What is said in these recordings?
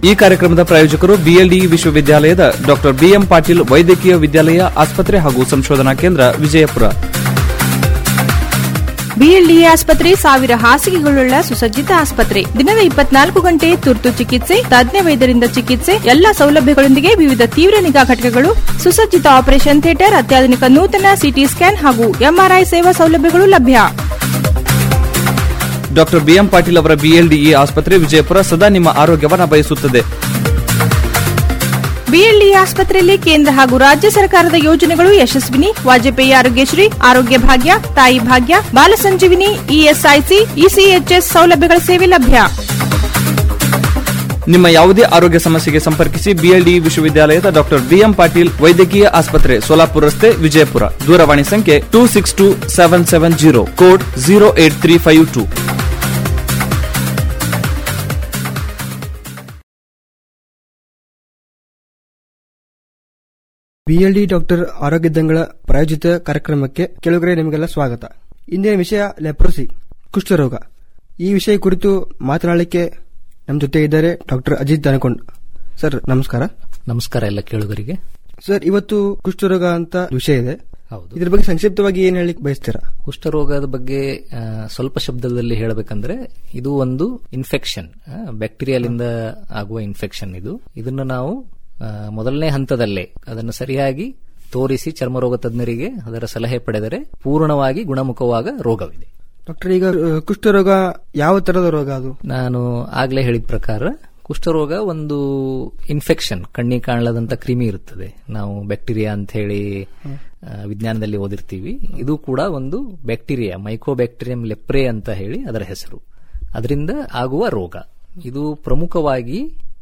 ಈ ಕಾರ್ಯಕ್ರಮದ ಪ್ರಾಯೋಜಕರು ಬಿಎಲ್ಡಿಇ ವಿಶ್ವವಿದ್ಯಾಲಯದ ಡಾಕ್ಟರ್ ಬಿಎಂ ಪಾಟೀಲ್ ವೈದ್ಯಕೀಯ ವಿದ್ಯಾಲಯ ಆಸ್ಪತ್ರೆ ಹಾಗೂ ಸಂಶೋಧನಾ ಕೇಂದ್ರ ವಿಜಯಪುರ ಬಿಎಲ್ಡಿಎ ಆಸ್ಪತ್ರೆ ಸಾವಿರ ಹಾಸಿಗೆಗಳುಳ್ಳ ಸುಸಜ್ಜಿತ ಆಸ್ಪತ್ರೆ ದಿನದ ಇಪ್ಪತ್ನಾಲ್ಕು ಗಂಟೆ ತುರ್ತು ಚಿಕಿತ್ಸೆ ತಜ್ಞ ವೈದ್ಯರಿಂದ ಚಿಕಿತ್ಸೆ ಎಲ್ಲಾ ಸೌಲಭ್ಯಗಳೊಂದಿಗೆ ವಿವಿಧ ತೀವ್ರ ನಿಗಾ ಘಟಕಗಳು ಸುಸಜ್ಜಿತ ಆಪರೇಷನ್ ಥಿಯೇಟರ್ ಅತ್ಯಾಧುನಿಕ ನೂತನ ಸಿಟಿ ಸ್ಕ್ಯಾನ್ ಹಾಗೂ ಎಂಆರ್ಐ ಸೇವಾ ಸೌಲಭ್ಯಗಳು ಲಭ್ಯ ಡಾಕ್ಟರ್ ಬಿಎಂ ಪಾಟೀಲ್ ಅವರ ಬಿಎಲ್ಡಿಇ ಆಸ್ಪತ್ರೆ ವಿಜಯಪುರ ಸದಾ ನಿಮ್ಮ ಆರೋಗ್ಯವನ್ನ ಬಯಸುತ್ತದೆ ಬಿಎಲ್ಡಿಎ ಆಸ್ಪತ್ರೆಯಲ್ಲಿ ಕೇಂದ್ರ ಹಾಗೂ ರಾಜ್ಯ ಸರ್ಕಾರದ ಯೋಜನೆಗಳು ಯಶಸ್ವಿನಿ ವಾಜಪೇಯಿ ಆರೋಗ್ಯಶ್ರೀ ಆರೋಗ್ಯ ಭಾಗ್ಯ ತಾಯಿ ಭಾಗ್ಯ ಬಾಲ ಸಂಜೀವಿನಿ ಇಎಸ್ಐಸಿ ಇಸಿಎಚ್ಎಸ್ ಸೌಲಭ್ಯಗಳ ಸೇವೆ ಲಭ್ಯ ನಿಮ್ಮ ಯಾವುದೇ ಆರೋಗ್ಯ ಸಮಸ್ಯೆಗೆ ಸಂಪರ್ಕಿಸಿ ಬಿಎಲ್ಡಿಇ ವಿಶ್ವವಿದ್ಯಾಲಯದ ಡಾಕ್ಟರ್ ಬಿಎಂ ಪಾಟೀಲ್ ವೈದ್ಯಕೀಯ ಆಸ್ಪತ್ರೆ ಸೋಲಾಪುರ ರಸ್ತೆ ವಿಜಯಪುರ ದೂರವಾಣಿ ಸಂಖ್ಯೆ two six two seven seven zero code zero eight three five two BLD doctor ಆರೋಗ್ಯ ದಂಗಳ ಪ್ರಾಯೋಜಿತ ಕಾರ್ಯಕ್ರಮಕ್ಕೆ ಕೆಲವರಿಗೆ ನಿಮಗೆಲ್ಲ ಸ್ವಾಗತ ಇಂದಿನ ವಿಷಯ ಲೆಪ್ರೋಸಿ ಕುಷ್ಠರೋಗ ಈ ವಿಷಯ ಕುರಿತು ಮಾತನಾಡಲಿಕ್ಕೆ ನಮ್ಮ ಜೊತೆ ಇದ್ದಾರೆ ಡಾಕ್ಟರ್ ಅಜಿತ್ ದನಕೊಂಡ್ ಸರ್ ನಮಸ್ಕಾರ ನಮಸ್ಕಾರ ಎಲ್ಲ ಕೇಳುಗರಿಗೆ ಸರ್ ಇವತ್ತು ಕುಷ್ಠರೋಗ ಅಂತ ವಿಷಯ ಇದೆ ಹೌದು ಇದ್ರ ಬಗ್ಗೆ ಸಂಕ್ಷಿಪ್ತವಾಗಿ ಏನ್ ಹೇಳಿ ಬಯಸ್ತೀರಾ ಕುಷ್ಠರೋಗದ ಬಗ್ಗೆ ಆ, ಸ್ವಲ್ಪ ಶಬ್ದದಲ್ಲಿ ಹೇಳಬೇಕಂದ್ರೆ ಇದು ಒಂದು ಇನ್ಫೆಕ್ಷನ್ ಬ್ಯಾಕ್ಟೀರಿಯಾಲಿಂದ ಆಗುವ ಇನ್ಫೆಕ್ಷನ್ ಇದು ಇದನ್ನು ನಾವು ಆ, ಮೊದಲನೇ ಹಂತದಲ್ಲೇ ಅದನ್ನು ಸರಿಯಾಗಿ ತೋರಿಸಿ ಚರ್ಮರೋಗ ತಜ್ಞರಿಗೆ ಅದರ ಸಲಹೆ ಪಡೆದರೆ ಪೂರ್ಣವಾಗಿ ಗುಣಮುಖವಾಗ ರೋಗವಿದೆ ಡಾಕ್ಟರ್ ಈಗ ಆ, ಕುಷ್ಠರೋಗ ಯಾವ ತರದ ರೋಗ ಅದು ನಾನು ಆಗ್ಲೇ ಹೇಳಿದ ಪ್ರಕಾರ ಕುಷ್ಠರೋಗ ಒಂದು ಇನ್ಫೆಕ್ಷನ್ ಕಣ್ಣಿಗೆ ಕಾಣಲಾದಂತ ಕ್ರಿಮಿ ಇರುತ್ತದೆ ನಾವು ಬ್ಯಾಕ್ಟೀರಿಯಾ ಅಂತ ಹೇಳಿ ಆ, ವಿಜ್ಞಾನದಲ್ಲಿ ಓದಿರ್ತೀವಿ ಇದು ಕೂಡ ಒಂದು ಬ್ಯಾಕ್ಟೀರಿಯಾ ಮೈಕ್ರೋಬ್ಯಾಕ್ಟೀರಿಯಂ ಲೆಪ್ರೆ ಅಂತ ಹೇಳಿ ಅದರ ಹೆಸರು ಅದರಿಂದ ಆಗುವ ರೋಗ ಇದು ಪ್ರಮುಖವಾಗಿ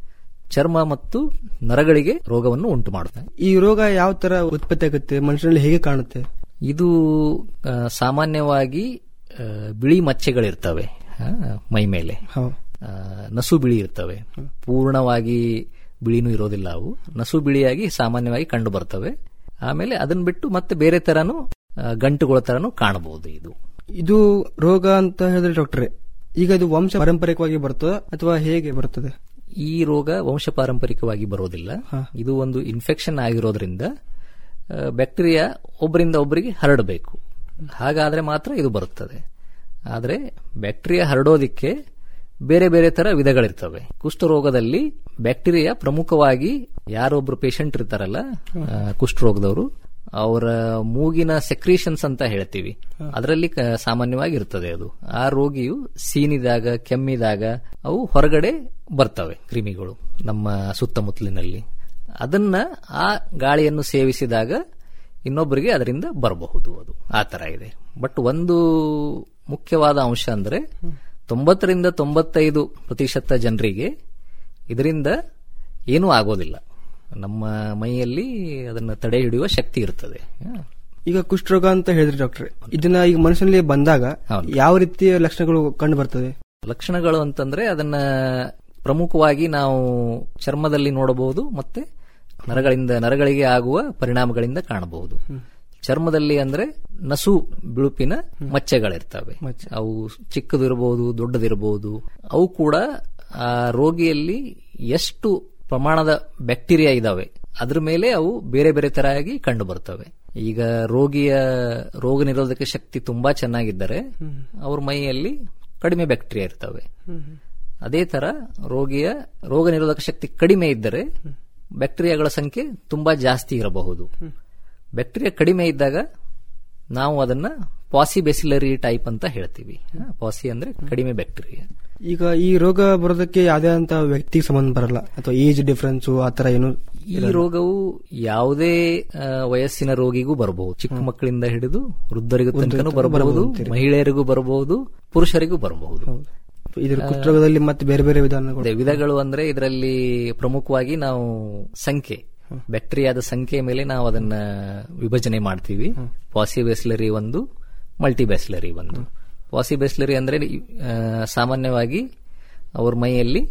ಚರ್ಮ ಮತ್ತು ನರಗಳಿಗೆ ರೋಗವನ್ನು ಉಂಟು ಮಾಡುತ್ತದೆ ಈ ರೋಗ ಯಾವ ತರ ಉತ್ಪತ್ತಿ ಆಗುತ್ತೆ ಮನುಷ್ಯನಲ್ಲಿ ಹೇಗೆ ಕಾಣುತ್ತೆ ಇದು ಆ, ಸಾಮಾನ್ಯವಾಗಿ ಆ, ಬಿಳಿ ಮಚ್ಚೆಗಳಿರ್ತವೆ ಆ, ಮೈ ಮೇಲೆ ಹೌದು ಆ, ನಸು ಬಿಳಿ ಇರ್ತವೆ ಪೂರ್ಣವಾಗಿ ಬಿಳಿನೂ ಇರೋದಿಲ್ಲ ಅವು ನಸು ಬಿಳಿಯಾಗಿ ಸಾಮಾನ್ಯವಾಗಿ ಕಂಡು ಬರ್ತವೆ ಆಮೇಲೆ ಅದನ್ನ ಬಿಟ್ಟು ಮತ್ತೆ ಬೇರೆ ತರನು ಆ, ಗಂಟುಗಳ ತರನು ಕಾಣಬಹುದು ಇದು ಇದು ರೋಗ ಅಂತ ಹೇಳಿದ್ರೆ ಡಾಕ್ಟ್ರೆ ಈಗ ಇದು ವಂಶ ಪಾರಂಪರಿಕವಾಗಿ ಬರ್ತದೆ ಅಥವಾ ಹೇಗೆ ಬರುತ್ತದೆ ಈ ರೋಗ ವಂಶ ಪಾರಂಪರಿಕವಾಗಿ ಬರೋದಿಲ್ಲ ಹಾ. ಇದು ಒಂದು ಇನ್ಫೆಕ್ಷನ್ ಆಗಿರೋದ್ರಿಂದ ಆ, ಬ್ಯಾಕ್ಟೀರಿಯಾ ಒಬ್ಬರಿಂದ ಒಬ್ಬರಿಗೆ ಹರಡಬೇಕು ಹಾಗಾದ್ರೆ ಮಾತ್ರ ಇದು ಬರುತ್ತದೆ ಆದರೆ ಬ್ಯಾಕ್ಟೀರಿಯಾ ಹರಡೋದಿಕ್ಕೆ ಬೇರೆ ಬೇರೆ ತರ ವಿಧಗಳಿರ್ತವೆ ಕುಷ್ಠರೋಗದಲ್ಲಿ ಬ್ಯಾಕ್ಟೀರಿಯಾ ಪ್ರಮುಖವಾಗಿ ಯಾರೊಬ್ರು ಪೇಷಂಟ್ ಇರ್ತಾರಲ್ಲ ಆ, ಕುಷ್ಠರೋಗದವರು ಅವರ ಮೂಗಿನ ಸೆಕ್ರೀಷನ್ಸ್ ಅಂತ ಹೇಳ್ತೀವಿ ಅದರಲ್ಲಿ ಕ- ಸಾಮಾನ್ಯವಾಗಿ ಇರ್ತದೆ ಅದು ಆ ರೋಗಿಯು ಸೀನಿದಾಗ ಕೆಮ್ಮಿದಾಗ ಅವು ಹೊರಗಡೆ ಬರ್ತವೆ ಕ್ರಿಮಿಗಳು ನಮ್ಮ ಸುತ್ತಮುತ್ತಲಿನಲ್ಲಿ ಅದನ್ನ ಆ ಗಾಳಿಯನ್ನು ಸೇವಿಸಿದಾಗ ಇನ್ನೊಬ್ಬರಿಗೆ ಅದರಿಂದ ಬರಬಹುದು ಅದು ಆ ತರ ಇದೆ ಬಟ್ ಒಂದು ಮುಖ್ಯವಾದ ಅಂಶ ಅಂದ್ರೆ ತೊಂಬತ್ತರಿಂದ ತೊಂಬತ್ತೈದು ಪ್ರತಿಶತ ಜನರಿಗೆ ಇದರಿಂದ ಏನೂ ಆಗೋದಿಲ್ಲ ನಮ್ಮ ಮೈಯಲ್ಲಿ ಅದನ್ನು ತಡೆ ಹಿಡಿಯುವ ಶಕ್ತಿ ಇರ್ತದೆ ಹ. ಈಗ ಕುಷ್ಠರೋಗ ಅಂತ ಹೇಳಿದ್ರಿ ಡಾಕ್ಟ್ರೆ ಇದನ್ನ ಈಗ ಮನುಷ್ಯನಲ್ಲಿ ಬಂದಾಗ ಹೌದು. ಯಾವ ರೀತಿಯ ಲಕ್ಷಣಗಳು ಕಂಡು ಬರ್ತವೆ ಲಕ್ಷಣಗಳು ಅಂತಂದ್ರೆ ಅದನ್ನ ಪ್ರಮುಖವಾಗಿ ನಾವು ಚರ್ಮದಲ್ಲಿ ನೋಡಬಹುದು ಮತ್ತೆ ನರಗಳಿಂದ ನರಗಳಿಗೆ ಆಗುವ ಪರಿಣಾಮಗಳಿಂದ ಕಾಣಬಹುದು ಚರ್ಮದಲ್ಲಿ ಅಂದ್ರೆ ನಸು ಬಿಳುಪಿನ ಮಚ್ಚೆಗಳಿರ್ತವೆ ಮಚ್ಚೆ. ಅವು ಚಿಕ್ಕದಿರಬಹುದು ದೊಡ್ಡದಿರಬಹುದು ಅವು ಕೂಡ ಆ ರೋಗಿಯಲ್ಲಿ ಎಷ್ಟು ಪ್ರಮಾಣದ ಬ್ಯಾಕ್ಟೀರಿಯಾ ಇದಾವೆ ಅದ್ರ ಮೇಲೆ ಅವು ಬೇರೆ ಬೇರೆ ತರವಾಗಿ ಕಂಡು ಬರ್ತವೆ ಈಗ ರೋಗಿಯ ರೋಗ ನಿರೋಧಕ ಶಕ್ತಿ ತುಂಬಾ ಚೆನ್ನಾಗಿದ್ದರೆ ಅವ್ರ ಮೈಯಲ್ಲಿ ಕಡಿಮೆ ಬ್ಯಾಕ್ಟೀರಿಯಾ ಇರ್ತವೆ ಅದೇ ತರ ರೋಗಿಯ ರೋಗ ನಿರೋಧಕ ಶಕ್ತಿ ಕಡಿಮೆ ಇದ್ದರೆ ಬ್ಯಾಕ್ಟೀರಿಯಾಗಳ ಸಂಖ್ಯೆ ತುಂಬಾ ಜಾಸ್ತಿ ಇರಬಹುದು ಬ್ಯಾಕ್ಟೀರಿಯಾ ಕಡಿಮೆ ಇದ್ದಾಗ ನಾವು ಅದನ್ನ ಪಾಸಿಬೆಸಿಲರಿ ಟೈಪ್ ಅಂತ ಹೇಳ್ತೀವಿ ಹ, ಪಾಸಿ ಅಂದ್ರೆ ಕಡಿಮೆ ಬ್ಯಾಕ್ಟೀರಿಯಾ ಈಗ ಈ ರೋಗ ಬರೋದಕ್ಕೆ ಯಾವುದೇ ಅಂತ ವ್ಯಕ್ತಿಗೆ ಸಂಬಂಧ ಬರಲ್ಲ ಅಥವಾ ಏಜ್ ಡಿಫರೆನ್ಸ್ ಆತರ ಏನು ಈ ರೋಗವು ಯಾವುದೇ ಆ, ವಯಸ್ಸಿನ ರೋಗಿಗೂ ಬರಬಹುದು ಚಿಕ್ಕ ಮಕ್ಕಳಿಂದ ಹಿಡಿದು ವೃದ್ಧರಿಗೂ ತನಕನೂ ಬರಬಹುದು ಮಹಿಳೆಯರಿಗೂ ಬರಬಹುದು ಪುರುಷರಿಗೂ ಬರಬಹುದು ಇದ್ರ ಕುಷ್ಠರೋಗದಲ್ಲಿ ಮತ್ತೆ ಬೇರೆ ಬೇರೆ ವಿಧಾನಗಳು ಅದೇ ವಿಧಗಳು ಅಂದ್ರೆ ಇದರಲ್ಲಿ ಪ್ರಮುಖವಾಗಿ ನಾವು ಸಂಖ್ಯೆ ಬ್ಯಾಕ್ಟೀರಿಯಾದ ಸಂಖ್ಯೆ ಮೇಲೆ ನಾವು ಅದನ್ನ ವಿಭಜನೆ ಮಾಡ್ತೀವಿ ಪಾಸಿಬೆಸ್ಲರಿ ಒಂದು ಮಲ್ಟಿಬ್ಯಾಸ್ಲರಿ ಒಂದು ಪಾಸಿಬೆಸ್ಲರಿ ಅಂದ್ರೆ ಆ, ಸಾಮಾನ್ಯವಾಗಿ ಅವ್ರ ಮೈಯಲ್ಲಿ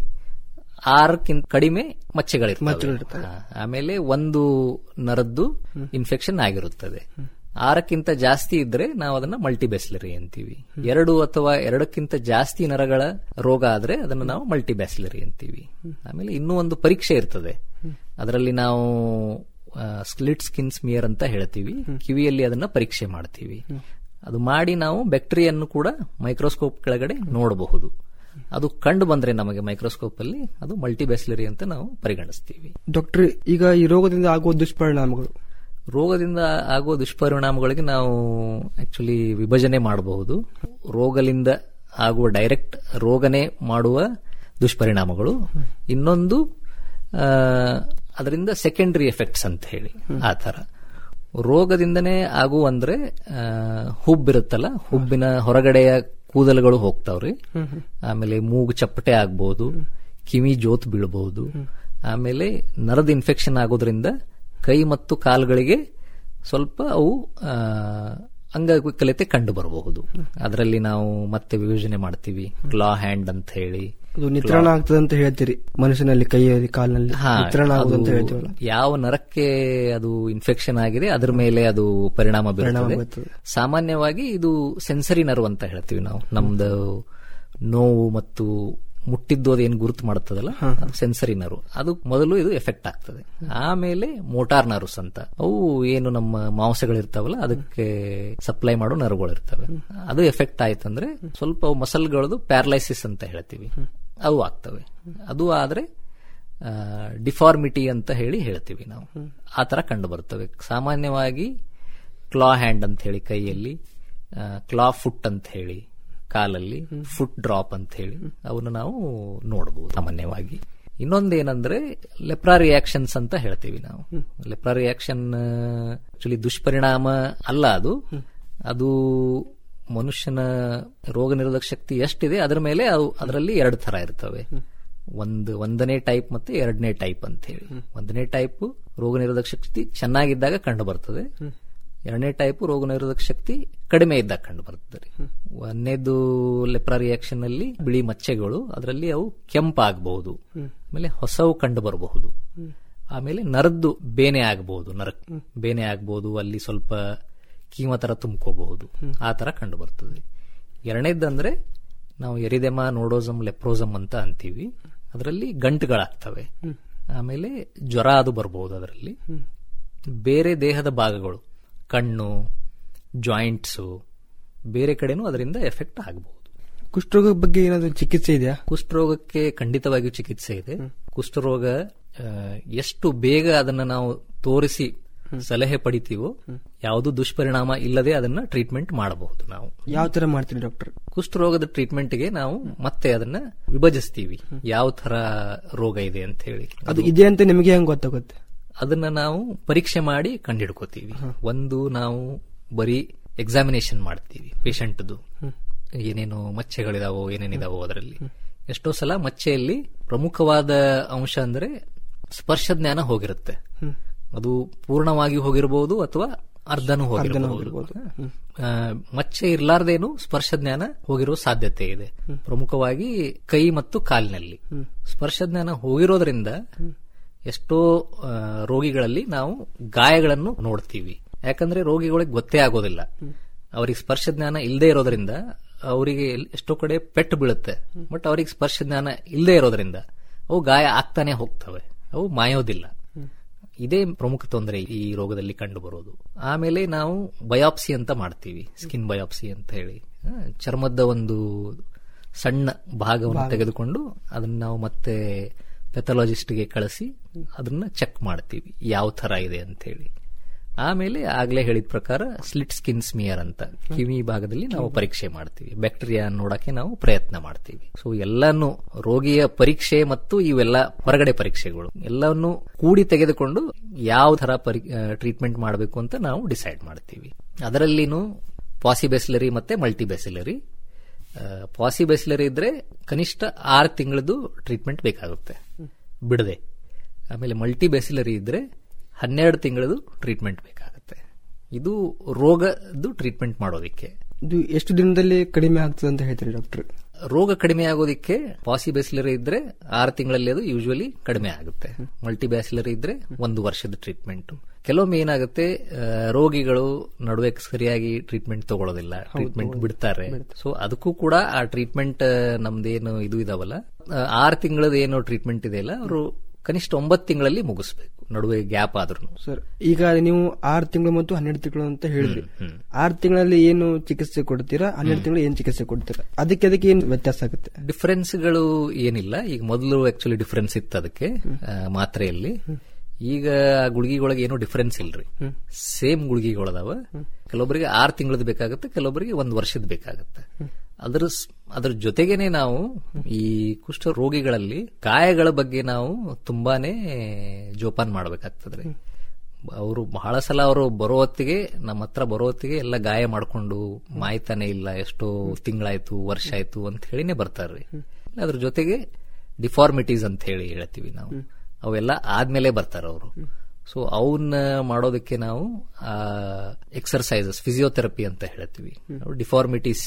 ಆರಕ್ಕಿಂತ ಕಡಿಮೆ ಮಚ್ಚೆಗಳಿರ್ತವೆ ಹಾ, ಆಮೇಲೆ ಒಂದು ನರದ್ದು ಇನ್ಫೆಕ್ಷನ್ ಆಗಿರುತ್ತದೆ ಆರಕ್ಕಿಂತ ಜಾಸ್ತಿ ಇದ್ರೆ ನಾವು ಅದನ್ನ ಮಲ್ಟಿಬ್ಯಾಸಿಲರಿ ಅಂತೀವಿ ಎರಡು ಅಥವಾ ಎರಡಕ್ಕಿಂತ ಜಾಸ್ತಿ ನರಗಳ ರೋಗ ಆದ್ರೆ ಅದನ್ನ ನಾವು ಮಲ್ಟಿಬ್ಯಾಸಿಲರಿ ಅಂತೀವಿ ಆಮೇಲೆ ಇನ್ನೂ ಒಂದು ಪರೀಕ್ಷೆ ಇರ್ತದೆ ಅದರಲ್ಲಿ ನಾವು ಸ್ಲಿಟ್ ಸ್ಕಿನ್ ಸ್ಮಿಯರ್ ಅಂತ ಹೇಳ್ತೀವಿ ಕಿವಿಯಲ್ಲಿ ಅದನ್ನ ಪರೀಕ್ಷೆ ಮಾಡ್ತೀವಿ ಅದು ಮಾಡಿ ನಾವು ಬ್ಯಾಕ್ಟೀರಿಯನ್ನು ಕೂಡ ಮೈಕ್ರೋಸ್ಕೋಪ್ ಕೆಳಗಡೆ ನೋಡಬಹುದು ಅದು ಕಂಡು ಬಂದ್ರೆ ನಮಗೆ ಮೈಕ್ರೋಸ್ಕೋಪ್ ಅಲ್ಲಿ ಅದು ಮಲ್ಟಿಬ್ಯಾಸಿಲರಿ ಅಂತ ನಾವು ಪರಿಗಣಿಸ್ತೀವಿ ಡಾಕ್ಟರ್ ಈಗ ಈ ರೋಗದಿಂದ ಆಗುವ ದುಷ್ಪರಿಣಾಮಗಳು ರೋಗದಿಂದ ಆಗುವ ದುಷ್ಪರಿಣಾಮಗಳಿಗೆ ನಾವು ಆಕ್ಚುಲಿ ವಿಭಜನೆ ಮಾಡಬಹುದು ರೋಗದಿಂದ ಆಗುವ ಡೈರೆಕ್ಟ್ ರೋಗನೇ ಮಾಡುವ ದುಷ್ಪರಿಣಾಮಗಳು ಇನ್ನೊಂದು ಆ, ಅದರಿಂದ ಸೆಕೆಂಡರಿ ಎಫೆಕ್ಟ್ಸ್ ಅಂತ ಹೇಳಿ ಆ ತರ ರೋಗದಿಂದನೇ ಆಗುವ ಅಂದ್ರೆ ಆ, ಹುಬ್ಬಿರುತ್ತಲ್ಲ ಹುಬ್ಬಿನ ಹೊರಗಡೆಯ ಕೂದಲುಗಳು ಹೋಗ್ತಾವ್ರಿ ಆಮೇಲೆ ಮೂಗು ಚಪ್ಪಟೆ ಆಗ್ಬಹುದು ಕಿವಿ ಜೋತ್ ಬೀಳಬಹುದು ಆಮೇಲೆ ನರದ ಇನ್ಫೆಕ್ಷನ್ ಆಗೋದ್ರಿಂದ ಕೈ ಮತ್ತು ಕಾಲುಗಳಿಗೆ ಸ್ವಲ್ಪ ಅವು ಆ, ಅಂಗವಿಕಲತೆ ಕಂಡು ಬರಬಹುದು ಅದರಲ್ಲಿ ನಾವು ಮತ್ತೆ ವಿಭಜನೆ ಮಾಡ್ತೀವಿ ಕ್ಲಾ ಹ್ಯಾಂಡ್ ಅಂತ ಹೇಳಿ ಅದು ನಿತ್ರಾಣ ಆಗ್ತದೆ ಅಂತ ಹೇಳ್ತೀರಿ ಮನುಷ್ಯನಲ್ಲಿ ಕೈಯಲ್ಲಿ ಕಾಲಿನಲ್ಲಿ ಹಾ, ನಿತ್ರಾಣ ಆಗುದು ಅಂತ ಅದು ಹೇಳ್ತೀವಲ್ಲ ಯಾವ ನರಕ್ಕೆ ಅದು ಇನ್ಫೆಕ್ಷನ್ ಆಗಿದೆ ಅದ್ರ ಮೇಲೆ ಅದು ಪರಿಣಾಮ ಬೀರುತ್ತದೆ ಬೀರ್ತದೆ. ಸಾಮಾನ್ಯವಾಗಿ ಇದು ಸೆನ್ಸರಿ ನರ್ವ್ ಅಂತ ಹೇಳ್ತೀವಿ ನಾವು ನಮ್ದು ನೋವು ಮತ್ತು ಮುಟ್ಟಿದ್ದು ಅದೇನು ಗುರುತು ಮಾಡುತ್ತದಲ್ಲ ಅದು ಸೆನ್ಸರಿ ನರ್ವ್ ಅದು ಮೊದಲು ಇದು ಎಫೆಕ್ಟ್ ಆಗ್ತದೆ ಆಮೇಲೆ ಮೋಟಾರ್ ನರ್ವ್ಸ್ ಅಂತ ಅವು ಏನು ನಮ್ಮ ಮಾಂಸಗಳಿರ್ತಾವಲ್ಲ ಅದಕ್ಕೆ ಸಪ್ಲೈ ಮಾಡೋ ನರ್ವ್ಗಳು ಇರ್ತವೆ ಅದು ಎಫೆಕ್ಟ್ ಆಯ್ತಂದ್ರೆ ಸ್ವಲ್ಪ ಅವು ಮಸಲ್ಗಳದು ಪ್ಯಾರಲೈಸಿಸ್ ಅಂತ ಹೇಳ್ತೀವಿ ಅವು ಆಗ್ತವೆ ಅದು ಆದ್ರೆ ಡಿಫಾರ್ಮಿಟಿ ಅಂತ ಹೇಳಿ ಹೇಳ್ತೀವಿ ನಾವು ಆ ತರ ಕಂಡು ಬರ್ತವೆ ಸಾಮಾನ್ಯವಾಗಿ ಕ್ಲಾ ಹ್ಯಾಂಡ್ ಅಂತ ಹೇಳಿ ಕೈಯಲ್ಲಿ ಕ್ಲಾ ಫುಟ್ ಅಂತ ಹೇಳಿ ಕಾಲಲ್ಲಿ ಫುಟ್ ಡ್ರಾಪ್ ಅಂತ ಹೇಳಿ ಅವನ್ನ ನಾವು ನೋಡಬಹುದು ಸಾಮಾನ್ಯವಾಗಿ ಇನ್ನೊಂದೇನಂದ್ರೆ ಲೆಪ್ರಾ ರಿಯಾಕ್ಷನ್ಸ್ ಅಂತ ಹೇಳ್ತೀವಿ ನಾವು ಲೆಪ್ರಾ ರಿಯಾಕ್ಷನ್ ಆಕ್ಚುಲಿ ದುಷ್ಪರಿಣಾಮ ಅಲ್ಲ ಅದು ಅದು ಮನುಷ್ಯನ ರೋಗ ನಿರೋಧಕ ಶಕ್ತಿ ಎಷ್ಟಿದೆ ಅದರ ಮೇಲೆ ಅವು ಅದರಲ್ಲಿ ಎರಡು ತರ ಇರ್ತವೆ ಒಂದು ಒಂದನೇ ಟೈಪ್ ಮತ್ತೆ ಎರಡನೇ ಟೈಪ್ ಅಂತ ಹೇಳಿ ಒಂದನೇ ಟೈಪ್ ರೋಗ ನಿರೋಧಕ ಶಕ್ತಿ ಚೆನ್ನಾಗಿದ್ದಾಗ ಕಂಡು ಬರ್ತದೆ ಎರಡನೇ ಟೈಪ್ ರೋಗ ನಿರೋಧಕ ಶಕ್ತಿ ಕಡಿಮೆ ಇದ್ದಾಗ ಕಂಡು ಬರ್ತದೆ ಒಂದನೇದು ಲೆಪ್ರಾ ರಿಯಾಕ್ಷನ್ ಅಲ್ಲಿ ಬಿಳಿ ಮಚ್ಚೆಗಳು ಅದರಲ್ಲಿ ಅವು ಕೆಂಪಾಗಬಹುದು ಆಮೇಲೆ ಹೊಸವು ಕಂಡು ಬರಬಹುದು ಆಮೇಲೆ ನರದ್ದು ಬೇನೆ ಆಗಬಹುದು ನರ ಬೇನೆ ಆಗಬಹುದು ಅಲ್ಲಿ ಸ್ವಲ್ಪ ಕೀಮ ತರ ತುಂಬ್ಕೋಬಹುದು ಆ ತರ ಕಂಡು ಬರ್ತದೆ ಎರಡನೇದಂದ್ರೆ ನಾವು ಎರಿದೆಮಾ ನೋಡೋಸಮ್ ಲೆಪ್ರೋಸಮ್ ಅಂತ ಅಂತೀವಿ ಅದರಲ್ಲಿ ಗಂಟುಗಳಾಗ್ತವೆ ಆಮೇಲೆ ಜ್ವರ ಅದು ಬರಬಹುದು ಅದರಲ್ಲಿ ಬೇರೆ ದೇಹದ ಭಾಗಗಳು ಕಣ್ಣು ಜಾಯಿಂಟ್ಸು ಬೇರೆ ಕಡೆನೂ ಅದರಿಂದ ಎಫೆಕ್ಟ್ ಆಗಬಹುದು ಕುಷ್ಠರೋಗದ ಬಗ್ಗೆ ಏನಾದ್ರು ಚಿಕಿತ್ಸೆ ಇದೆಯಾ ಕುಷ್ಠರೋಗಕ್ಕೆ ಖಂಡಿತವಾಗಿಯೂ ಚಿಕಿತ್ಸೆ ಇದೆ ಕುಷ್ಠರೋಗ ಆ, ಎಷ್ಟು ಬೇಗ ಅದನ್ನ ನಾವು ತೋರಿಸಿ ಸಲಹೆ ಪಡಿತೀವೋ ಯಾವುದು ದುಷ್ಪರಿಣಾಮ ಇಲ್ಲದೆ ಅದನ್ನ ಟ್ರೀಟ್ಮೆಂಟ್ ಮಾಡಬಹುದು ನಾವು ಯಾವ ತರ ಮಾಡ್ತೀರಿ ಡಾಕ್ಟರ್ ಕುಷ್ಠರೋಗದ ಟ್ರೀಟ್ಮೆಂಟ್ಗೆ ನಾವು ಮತ್ತೆ ಅದನ್ನ ವಿಭಜಿಸ್ತೀವಿ ಯಾವ ತರ ರೋಗ ಇದೆ ಅಂತ ಹೇಳಿ ಅದು ಇದೆ ಅಂತ ನಿಮಗೆ ಹೆಂಗ್ ಗೊತ್ತಾಗುತ್ತೆ ಅದನ್ನ ನಾವು ಪರೀಕ್ಷೆ ಮಾಡಿ ಕಂಡುಹಿಡ್ಕೋತೀವಿ ಒಂದು ನಾವು ಬರೀ ಎಕ್ಸಾಮಿನೇಷನ್ ಮಾಡ್ತೀವಿ ಪೇಷಂಟ್ದು ಏನೇನು ಮಚ್ಚೆಗಳಿದಾವೋ ಏನೇನಿದಾವೋ ಅದರಲ್ಲಿ ಎಷ್ಟೋ ಸಲ ಮಚ್ಚೆಯಲ್ಲಿ ಪ್ರಮುಖವಾದ ಅಂಶ ಅಂದ್ರೆ ಸ್ಪರ್ಶ ಜ್ಞಾನ ಹೋಗಿರುತ್ತೆ ಅದು ಪೂರ್ಣವಾಗಿ ಹೋಗಿರಬಹುದು ಅಥವಾ ಅರ್ಧನೂ ಹೋಗಿರಬಹುದು ಆ, ಮಚ್ಚೆ ಇರ್ಲಾರ್ದೇನು ಸ್ಪರ್ಶ ಜ್ಞಾನ ಹೋಗಿರೋ ಸಾಧ್ಯತೆ ಇದೆ ಪ್ರಮುಖವಾಗಿ ಕೈ ಮತ್ತು ಕಾಲಿನಲ್ಲಿ ಸ್ಪರ್ಶ ಜ್ಞಾನ ಹೋಗಿರೋದ್ರಿಂದ ಎಷ್ಟೋ ಆ, ರೋಗಿಗಳಲ್ಲಿ ನಾವು ಗಾಯಗಳನ್ನು ನೋಡ್ತೀವಿ ಯಾಕಂದ್ರೆ ರೋಗಿಗಳಿಗೆ ಗೊತ್ತೇ ಆಗೋದಿಲ್ಲ ಅವರಿಗೆ ಸ್ಪರ್ಶ ಜ್ಞಾನ ಇಲ್ಲದೆ ಇರೋದ್ರಿಂದ ಅವರಿಗೆ ಎಷ್ಟೋ ಕಡೆ ಪೆಟ್ಟು ಬೀಳುತ್ತೆ ಬಟ್ ಅವರಿಗೆ ಸ್ಪರ್ಶ ಜ್ಞಾನ ಇಲ್ಲದೆ ಇರೋದ್ರಿಂದ ಅವು ಗಾಯ ಆಗ್ತಾನೆ ಹೋಗ್ತವೆ ಅವು ಮಾಯೋದಿಲ್ಲ ಇದೇ ಪ್ರಮುಖ ತೊಂದರೆ ಈ ರೋಗದಲ್ಲಿ ಕಂಡು ಬರೋದು ಆಮೇಲೆ ನಾವು ಬಯಾಪ್ಸಿ ಅಂತ ಮಾಡ್ತೀವಿ ಸ್ಕಿನ್ ಬಯಾಪ್ಸಿ ಅಂತ ಹೇಳಿ ಆ, ಚರ್ಮದ ಒಂದು ಸಣ್ಣ ಭಾಗವನ್ನು ತೆಗೆದುಕೊಂಡು ಅದನ್ನ ನಾವು ಮತ್ತೆ ಪೆಥಾಲಜಿಸ್ಟ್ಗೆ ಕಳಿಸಿ ಅದನ್ನ ಚೆಕ್ ಮಾಡ್ತೀವಿ ಯಾವ ತರ ಇದೆ ಅಂತ ಹೇಳಿ ಆಮೇಲೆ ಆಗ್ಲೇ ಹೇಳಿದ ಪ್ರಕಾರ ಸ್ಲಿಟ್ ಸ್ಕಿನ್ ಸ್ಮಿಯರ್ ಅಂತ ಕಿವಿ ಭಾಗದಲ್ಲಿ ನಾವು ಪರೀಕ್ಷೆ ಮಾಡ್ತೀವಿ ಬ್ಯಾಕ್ಟೀರಿಯಾ ನೋಡಕ್ಕೆ ನಾವು ಪ್ರಯತ್ನ ಮಾಡ್ತೀವಿ ಸೊ ಎಲ್ಲಾನು ರೋಗಿಯ ಪರೀಕ್ಷೆ ಮತ್ತು ಇವೆಲ್ಲ ಹೊರಗಡೆ ಪರೀಕ್ಷೆಗಳು ಎಲ್ಲವನ್ನು ಕೂಡಿ ತೆಗೆದುಕೊಂಡು ಯಾವ ತರ ಟ್ರೀಟ್ಮೆಂಟ್ ಮಾಡಬೇಕು ಅಂತ ನಾವು ಡಿಸೈಡ್ ಮಾಡ್ತೀವಿ ಅದರಲ್ಲಿನೂ ಪಾಸಿಬೆಸಿಲರಿ ಮತ್ತೆ ಮಲ್ಟಿಬೆಸಿಲರಿ ಪಾಸಿಬೆಸಿಲರಿ ಇದ್ರೆ ಕನಿಷ್ಠ ಆರು ತಿಂಗಳದ್ದು ಟ್ರೀಟ್ಮೆಂಟ್ ಬೇಕಾಗುತ್ತೆ ಬಿಡದೆ ಆಮೇಲೆ ಮಲ್ಟಿಬೆಸಿಲರಿ ಇದ್ರೆ ಹನ್ನೆರಡು ತಿಂಗಳದು ಟ್ರೀಟ್ಮೆಂಟ್ ಬೇಕಾಗುತ್ತೆ ಇದು ರೋಗದ್ದು ಟ್ರೀಟ್ಮೆಂಟ್ ಮಾಡೋದಿಕ್ಕೆ ಇದು ಎಷ್ಟು ದಿನದಲ್ಲಿ ಕಡಿಮೆ ಆಗ್ತದೆ ಅಂತ ಹೇಳ್ತೀರಿ ಡಾಕ್ಟರ್ ರೋಗ ಕಡಿಮೆ ಆಗೋದಿಕ್ಕೆ ಪಾಸಿ ಬ್ಯಾಸಿಲರಿ ಇದ್ರೆ ಆರು ತಿಂಗಳಲ್ಲಿ ಅದು ಯೂಶುವಲಿ ಕಡಿಮೆ ಆಗುತ್ತೆ ಮಲ್ಟಿ ಬ್ಯಾಸಿಲರಿ ಇದ್ರೆ ಒಂದು ವರ್ಷದ ಟ್ರೀಟ್ಮೆಂಟ್ ಕೆಲವೊಮ್ಮೆ ಏನಾಗುತ್ತೆ ಆ, ರೋಗಿಗಳು ನಡುವೆ ಸರಿಯಾಗಿ ಟ್ರೀಟ್ಮೆಂಟ್ ತಗೊಳ್ಳೋದಿಲ್ಲ ಟ್ರೀಟ್ಮೆಂಟ್ ಬಿಡ್ತಾರೆ ಸೊ ಅದಕ್ಕೂ ಕೂಡ ಆ ಟ್ರೀಟ್ಮೆಂಟ್ ನಮ್ದೇನು ಇದು ಇದಾವಲ್ಲ ಆ, ಆರು ತಿಂಗಳದ ಏನು ಟ್ರೀಟ್ಮೆಂಟ್ ಇದೆಯಲ್ಲ ಅವರು ಕನಿಷ್ಠ ಒಂಬತ್ತು ತಿಂಗಳಲ್ಲಿ ಮುಗಿಸ್ಬೇಕು ನಡುವೆ ಗ್ಯಾಪ್ ಆದ್ರೂ ಸರ್ ಈಗ ನೀವು ಆರು ತಿಂಗಳು ಮತ್ತು ಹನ್ನೆರಡು ತಿಂಗಳು ಅಂತ ಹೇಳಿದ್ರಿ ಆರು ತಿಂಗಳಲ್ಲಿ ಏನು ಚಿಕಿತ್ಸೆ ಕೊಡ್ತೀರಾ ಹನ್ನೆರಡು ತಿಂಗಳು ಏನ್ ಚಿಕಿತ್ಸೆ ಕೊಡ್ತೀರಾ ಅದಕ್ಕೆ ಅದಕ್ಕೆ ಏನ್ ವ್ಯತ್ಯಾಸ ಆಗುತ್ತೆ ಡಿಫರೆನ್ಸ್ಗಳು ಏನಿಲ್ಲ ಈಗ ಮೊದಲು ಆಕ್ಚುಲಿ ಡಿಫರೆನ್ಸ್ ಇತ್ತು ಅದಕ್ಕೆ ಆ, ಮಾತ್ರೆಯಲ್ಲಿ ಈಗ ಆ ಗುಳಿಗೆಗೊಳಗೆ ಏನೂ ಡಿಫರೆನ್ಸ್ ಇಲ್ರಿ ಸೇಮ್ ಗುಳಿಗೆಗಳದಾವ ಕೆಲವೊಬ್ಬರಿಗೆ ಆರು ತಿಂಗಳದ್ ಬೇಕಾಗುತ್ತೆ ಕೆಲವೊಬ್ಬರಿಗೆ ಒಂದು ವರ್ಷದ ಬೇಕಾಗುತ್ತೆ ಅದ್ರ ಸ್- ಅದ್ರ ಜೊತೆಗೇನೆ ನಾವು ಈ ಕುಷ್ಠ ರೋಗಿಗಳಲ್ಲಿ ಗಾಯಗಳ ಬಗ್ಗೆ ನಾವು ತುಂಬಾನೇ ಜೋಪಾನ ಮಾಡ್ಬೇಕಾಗ್ತದ್ರಿ ಅವರು ಬಹಳ ಸಲ ಅವರು ಬರೋ ಹೊತ್ತಿಗೆ ನಮ್ಮ ಹತ್ರ ಬರೋ ಹೊತ್ತಿಗೆ ಎಲ್ಲ ಗಾಯ ಮಾಡ್ಕೊಂಡು ಮಾಯ್ತಾನೆ ಇಲ್ಲ ಎಷ್ಟೋ ತಿಂಗಳಾಯ್ತು ವರ್ಷ ಆಯ್ತು ಅಂತ ಹೇಳಿನೇ ಬರ್ತಾರ್ರಿ ಅದ್ರ ಜೊತೆಗೆ ಡಿಫಾರ್ಮಿಟೀಸ್ ಅಂತ ಹೇಳಿ ಹೇಳ್ತೀವಿ ನಾವು ಅವೆಲ್ಲ ಆದ್ಮೇಲೆ ಬರ್ತಾರ ಅವರು ಸೊ ಅವನ್ನ ಮಾಡೋದಕ್ಕೆ ನಾವು ಎಕ್ಸರ್ಸೈಸಸ್ ಫಿಸಿಯೋಥೆರಪಿ ಅಂತ ಹೇಳ್ತೀವಿ ಡಿಫಾರ್ಮಿಟೀಸ್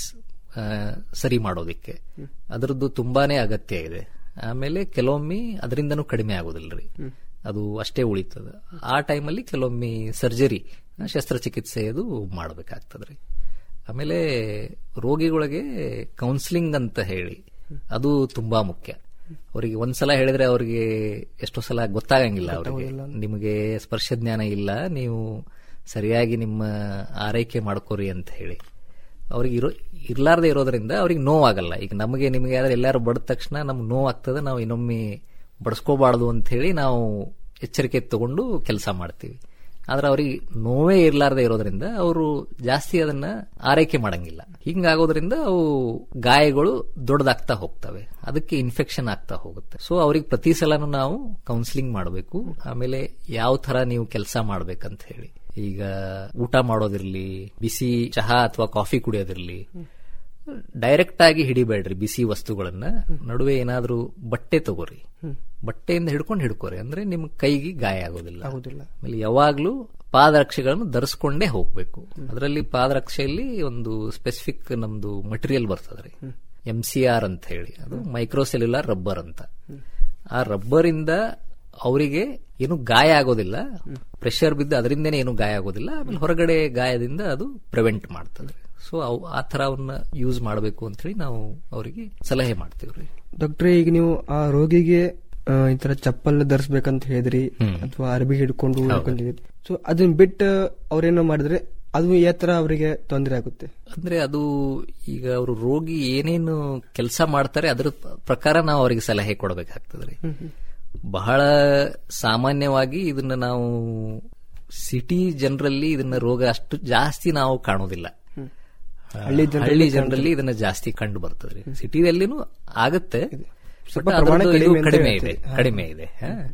ಸರಿ ಮಾಡೋದಕ್ಕೆ ಅದರದ್ದು ತುಂಬಾನೇ ಅಗತ್ಯ ಇದೆ ಆಮೇಲೆ ಕೆಲವೊಮ್ಮೆ ಅದರಿಂದನೂ ಕಡಿಮೆ ಆಗೋದಿಲ್ರಿ ಅದು ಅಷ್ಟೇ ಉಳಿತದ ಆ ಟೈಮಲ್ಲಿ ಕೆಲವೊಮ್ಮೆ ಸರ್ಜರಿ ಶಸ್ತ್ರಚಿಕಿತ್ಸೆ ಅದು ಮಾಡಬೇಕಾಗ್ತದ್ರಿ ಆಮೇಲೆ ರೋಗಿಗಳಿಗೆ ಕೌನ್ಸಿಲಿಂಗ್ ಅಂತ ಹೇಳಿ ಅದು ತುಂಬಾ ಮುಖ್ಯ ಅವರಿಗೆ ಒಂದ್ಸಲ ಹೇಳಿದ್ರೆ ಅವರಿಗೆ ಎಷ್ಟೋ ಸಲ ಗೊತ್ತಾಗಂಗಿಲ್ಲ ಅವರಿಗೆ ನಿಮಗೆ ಸ್ಪರ್ಶ ಜ್ಞಾನ ಇಲ್ಲ ನೀವು ಸರಿಯಾಗಿ ನಿಮ್ಮ ಆರೈಕೆ ಮಾಡ್ಕೋರಿ ಅಂತ ಹೇಳಿ ಅವ್ರಿಗೆ ಇರೋ ಇರ್ಲಾರ್ದೆ ಇರೋದ್ರಿಂದ ಅವ್ರಿಗೆ ನೋವಾಗಲ್ಲ ಈಗ ನಮಗೆ ನಿಮಗೆ ಆದ್ರೆ ಎಲ್ಲಾರು ಬಡ್ದ ತಕ್ಷಣ ನಮ್ಗೆ ನೋವಾಗ್ತದೆ ನಾವು ಇನ್ನೊಮ್ಮೆ ಬಡಿಸ್ಕೋಬಾರ್ದು ಅಂತ ಹೇಳಿ ನಾವು ಎಚ್ಚರಿಕೆ ತಗೊಂಡು ಕೆಲಸ ಮಾಡ್ತೀವಿ ಆದ್ರೆ ಅವ್ರಿಗೆ ನೋವೇ ಇರ್ಲಾರ್ದೆ ಇರೋದ್ರಿಂದ ಅವರು ಜಾಸ್ತಿ ಅದನ್ನ ಆರೈಕೆ ಮಾಡಂಗಿಲ್ಲ ಹಿಂಗಾಗೋದ್ರಿಂದ ಅವು ಗಾಯಗಳು ದೊಡ್ಡದಾಗ್ತಾ ಹೋಗ್ತವೆ ಅದಕ್ಕೆ ಇನ್ಫೆಕ್ಷನ್ ಆಗ್ತಾ ಹೋಗುತ್ತೆ ಸೊ ಅವ್ರಿಗೆ ಪ್ರತಿ ಸಲನೂ ನಾವು ಕೌನ್ಸಿಲಿಂಗ್ ಮಾಡಬೇಕು ಆಮೇಲೆ ಯಾವ ತರ ನೀವು ಕೆಲಸ ಮಾಡ್ಬೇಕಂತ ಹೇಳಿ ಈಗ ಊಟ ಮಾಡೋದಿರ್ಲಿ ಬಿಸಿ ಚಹಾ ಅಥವಾ ಕಾಫಿ ಕುಡಿಯೋದಿರ್ಲಿ ಡೈರೆಕ್ಟ್ ಆಗಿ ಹಿಡಿಬೇಡ್ರಿ ಬಿಸಿ ವಸ್ತುಗಳನ್ನ ನಡುವೆ ಏನಾದ್ರೂ ಬಟ್ಟೆ ತಗೋರಿ ಬಟ್ಟೆಯಿಂದ ಹಿಡ್ಕೊಂಡು ಹಿಡ್ಕೋರಿ ಅಂದ್ರೆ ನಿಮ್ ಕೈಗೆ ಗಾಯ ಆಗೋದಿಲ್ಲ ಆಗೋದಿಲ್ಲ. ಆಮೇಲೆ ಯಾವಾಗ್ಲೂ ಪಾದರಕ್ಷೆಗಳನ್ನು ಧರಿಸ್ಕೊಂಡೇ ಹೋಗ್ಬೇಕು ಅದರಲ್ಲಿ ಪಾದರಕ್ಷೆಯಲ್ಲಿ ಒಂದು ಸ್ಪೆಸಿಫಿಕ್ ನಮ್ದು ಮಟೀರಿಯಲ್ ಬರ್ತದ್ರಿ ಎಂ ಸಿ ಆರ್ ಅಂತ ಹೇಳಿ ಅದು ಮೈಕ್ರೋಸೆಲ್ಯುಲಾರ್ ರಬ್ಬರ್ ಅಂತ ಆ ರಬ್ಬರ್ ಇಂದ ಅವರಿಗೆ ಏನು ಗಾಯ ಆಗೋದಿಲ್ಲ ಪ್ರೆಷರ್ ಬಿದ್ದು ಅದರಿಂದನೇ ಏನು ಗಾಯ ಆಗೋದಿಲ್ಲ ಆಮೇಲೆ ಹೊರಗಡೆ ಗಾಯದಿಂದ ಅದು ಪ್ರಿವೆಂಟ್ ಮಾಡ್ತದೆ ಸೊ ಅವು ಆ ತರ ಅವನ್ನ ಯೂಸ್ ಮಾಡಬೇಕು ಅಂತ ಹೇಳಿ ನಾವು ಅವರಿಗೆ ಸಲಹೆ ಮಾಡ್ತೀವ್ರಿ ಡಾಕ್ಟ್ರೆ ಈಗ ನೀವು ಆ ರೋಗಿಗೆ ಆ, ಈ ತರ ಚಪ್ಪಲ್ ಧರಿಸ್ಬೇಕಂತ ಹೇಳಿದ್ರಿ ಅಥವಾ ಅರ್ಬಿ ಹಿಡ್ಕೊಂಡು ಹಿಡ್ಕೊಂಡಿದ್ರಿ ಸೊ ಅದನ್ನ ಬಿಟ್ಟು ಅವ್ರೇನೋ ಮಾಡಿದ್ರೆ ಅದು ಯಾವ ತರ ಅವರಿಗೆ ತೊಂದರೆ ಆಗುತ್ತೆ ಅಂದ್ರೆ ಅದು ಈಗ ಅವರು ರೋಗಿ ಏನೇನು ಕೆಲಸ ಮಾಡ್ತಾರೆ ಅದ್ರ ಪ್ರಕಾರ ನಾವು ಅವರಿಗೆ ಸಲಹೆ ಕೊಡಬೇಕಾಗ್ತದ್ರಿ ಬಹಳ ಸಾಮಾನ್ಯವಾಗಿ ಇದನ್ನ ನಾವು ಸಿಟಿ ಜನರಲ್ಲಿ ಇದನ್ನ ರೋಗ ಅಷ್ಟು ಜಾಸ್ತಿ ನಾವು ಕಾಣೋದಿಲ್ಲ ಹಳ್ಳಿ ಹಳ್ಳಿ ಜನರಲ್ಲಿ ಇದನ್ನ ಜಾಸ್ತಿ ಕಂಡು ಬರ್ತದ್ರಿ ಸಿಟಿಯಲ್ಲಿನೂ ಆಗತ್ತೆ ಸ್ವಲ್ಪ but ಅದ್ರದ್ದು ಪ್ರಮಾಣ ಇದು ಕಡಿಮೆ ಅಂತ ಕಡಿಮೆ ಇದೆ ಹೇಳ್ತೀರಿ. ಕಡಿಮೆ ಇದೆ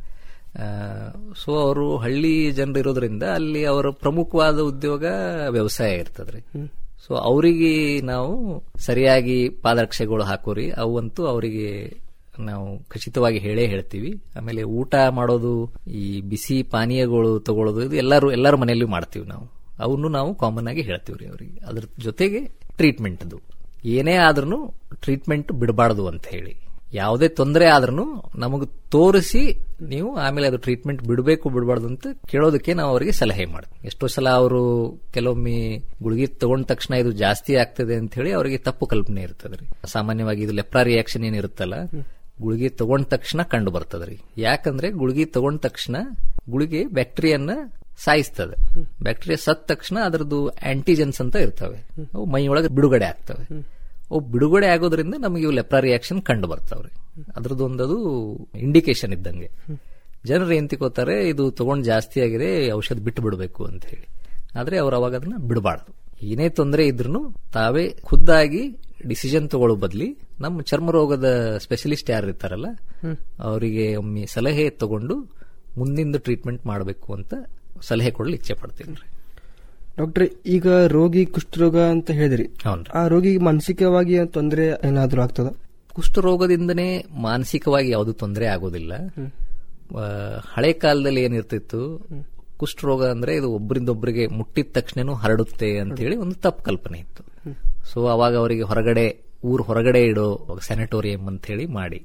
ಸೊ ಅವರು ಹಳ್ಳಿ ಜನರು ಇರೋದ್ರಿಂದ ಅಲ್ಲಿ ಅವರ ಪ್ರಮುಖವಾದ ಉದ್ಯೋಗ ವ್ಯವಸಾಯ ಇರ್ತದ್ರಿ ಸೊ ಅವರಿಗೆ ನಾವು ಸರಿಯಾಗಿ ಪಾದರಕ್ಷೆಗಳು ಹಾಕೋರಿ ಅವಂತೂ ಅವರಿಗೆ ನಾವು ಖಚಿತವಾಗಿ ಹೇಳೇ ಹೇಳ್ತೀವಿ ಆಮೇಲೆ ಊಟ ಮಾಡೋದು ಈ ಬಿಸಿ ಪಾನೀಯಗಳು ತಗೊಳ್ಳೋದು ಇದು ಎಲ್ಲರೂ ಎಲ್ಲರ ಮನೆಯಲ್ಲೂ ಮಾಡ್ತೀವಿ ನಾವು ಅವನ್ನು ನಾವು ಕಾಮನ್ ಆಗಿ ಹೇಳ್ತೀವ್ರಿ ಅವರಿಗೆ ಅದ್ರ ಜೊತೆಗೆ ಟ್ರೀಟ್ಮೆಂಟ್ ಅದು ಏನೇ ಆದ್ರೂ ಟ್ರೀಟ್ಮೆಂಟ್ ಬಿಡಬಾರ್ದು ಅಂತ ಹೇಳಿ ಯಾವುದೇ ತೊಂದರೆ ಆದ್ರೂ ನಮಗೆ ತೋರಿಸಿ ನೀವು ಆಮೇಲೆ ಅದು ಟ್ರೀಟ್ಮೆಂಟ್ ಬಿಡಬೇಕು ಬಿಡಬಾರ್ದು ಅಂತ ಕೇಳೋದಕ್ಕೆ ನಾವು ಅವರಿಗೆ ಸಲಹೆ ಮಾಡ್ತೀವಿ ಎಷ್ಟೋ ಸಲ ಅವರು ಕೆಲವೊಮ್ಮೆ ಗುಳಿಗೆ ತಗೊಂಡ ತಕ್ಷಣ ಇದು ಜಾಸ್ತಿ ಆಗ್ತದೆ ಅಂತ ಹೇಳಿ ಅವರಿಗೆ ತಪ್ಪು ಕಲ್ಪನೆ ಇರ್ತದ್ರಿ ಸಾಮಾನ್ಯವಾಗಿ ಇದು ಲೆಪ್ರಾ ರಿಯಾಕ್ಷನ್ ಏನಿರುತ್ತಲ್ಲ ಗುಳಿಗೆ ತಗೊಂಡ ತಕ್ಷಣ ಕಂಡು ಬರ್ತದ್ರಿ ಯಾಕಂದ್ರೆ ಗುಳಿಗೆ ತಗೊಂಡ ತಕ್ಷಣ ಗುಳಿಗೆ ಬ್ಯಾಕ್ಟೀರಿಯನ್ನ ಸಾಯಿಸ್ತದೆ ಬ್ಯಾಕ್ಟೀರಿಯಾ ಸತ್ತ ತಕ್ಷಣ ಅದರದ್ದು ಆಂಟಿಜೆನ್ಸ್ ಅಂತ ಇರ್ತವೆ ಅವು ಮೈಯೊಳಗೆ ಬಿಡುಗಡೆ ಆಗ್ತವೆ ಅವು ಬಿಡುಗಡೆ ಆಗೋದ್ರಿಂದ ನಮಗೆ ಇವು ಲೆಪ್ರಾ ರಿಯಾಕ್ಷನ್ ಕಂಡು ಬರ್ತಾವ್ರಿ ಅದ್ರದ್ದು ಒಂದದು ಇಂಡಿಕೇಶನ್ ಇದ್ದಂಗೆ ಜನರು ಏನ್ ತಿಳ್ಕೊತಾರೆ ಇದು ತಗೊಂಡ್ ಜಾಸ್ತಿ ಆಗಿದೆ ಔಷಧ ಬಿಟ್ಟು ಬಿಡಬೇಕು ಅಂತ ಹೇಳಿ ಆದ್ರೆ ಅವ್ರು ಅವಾಗ ಅದನ್ನ ಬಿಡಬಾರ್ದು ಏನೇ ತೊಂದರೆ ಇದ್ರೂ ತಾವೇ ಖುದ್ದಾಗಿ ಡಿಸಿಷನ್ ತಗೊಳ್ಳೋ ಬದ್ಲಿ ನಮ್ಮ ಚರ್ಮ ರೋಗದ ಸ್ಪೆಷಲಿಸ್ಟ್ ಯಾರು ಇರ್ತಾರಲ್ಲ ಅವರಿಗೆ ಒಮ್ಮೆ ಸಲಹೆ ತಗೊಂಡು ಮುಂದಿಂದ ಟ್ರೀಟ್ಮೆಂಟ್ ಮಾಡಬೇಕು ಅಂತ ಸಲಹೆ ಕೊಡಲು ಇಚ್ಛೆ ಪಡ್ತೀನಿ ಡಾಕ್ಟ್ರೆ ಈಗ ರೋಗಿ ಕುಷ್ಠರೋಗ ಅಂತ ಹೇಳಿದ್ರಿ ಹೌನ್ರಿ ಆ ರೋಗಿಗೆ ಮಾನಸಿಕವಾಗಿ ತೊಂದರೆ ಏನಾದ್ರೂ ಆಗ್ತದ ಕುಷ್ಠರೋಗದಿಂದನೇ ಮಾನಸಿಕವಾಗಿ ಯಾವುದು ತೊಂದರೆ ಆಗೋದಿಲ್ಲ ಆ, ಹಳೆ ಕಾಲದಲ್ಲಿ ಏನಿರ್ತಿತ್ತು ಕುಷ್ಠರೋಗ ಅಂದ್ರೆ ಇದು ಒಬ್ಬರಿಂದೊಬ್ಬರಿಗೆ ಮುಟ್ಟಿದ ತಕ್ಷಣನೂ ಹರಡುತ್ತೆ ಅಂತ ಹೇಳಿ ಒಂದು ತಪ್ಪು ಕಲ್ಪನೆ ಇತ್ತು ಸೊ ಅವಾಗ ಅವರಿಗೆ ಹೊರಗಡೆ ಊರ್ ಹೊರಗಡೆ ಇಡೋ ಸ್ಯಾನಿಟೋರಿಯಂ ಅಂತ ಹೇಳಿ ಮಾಡಿ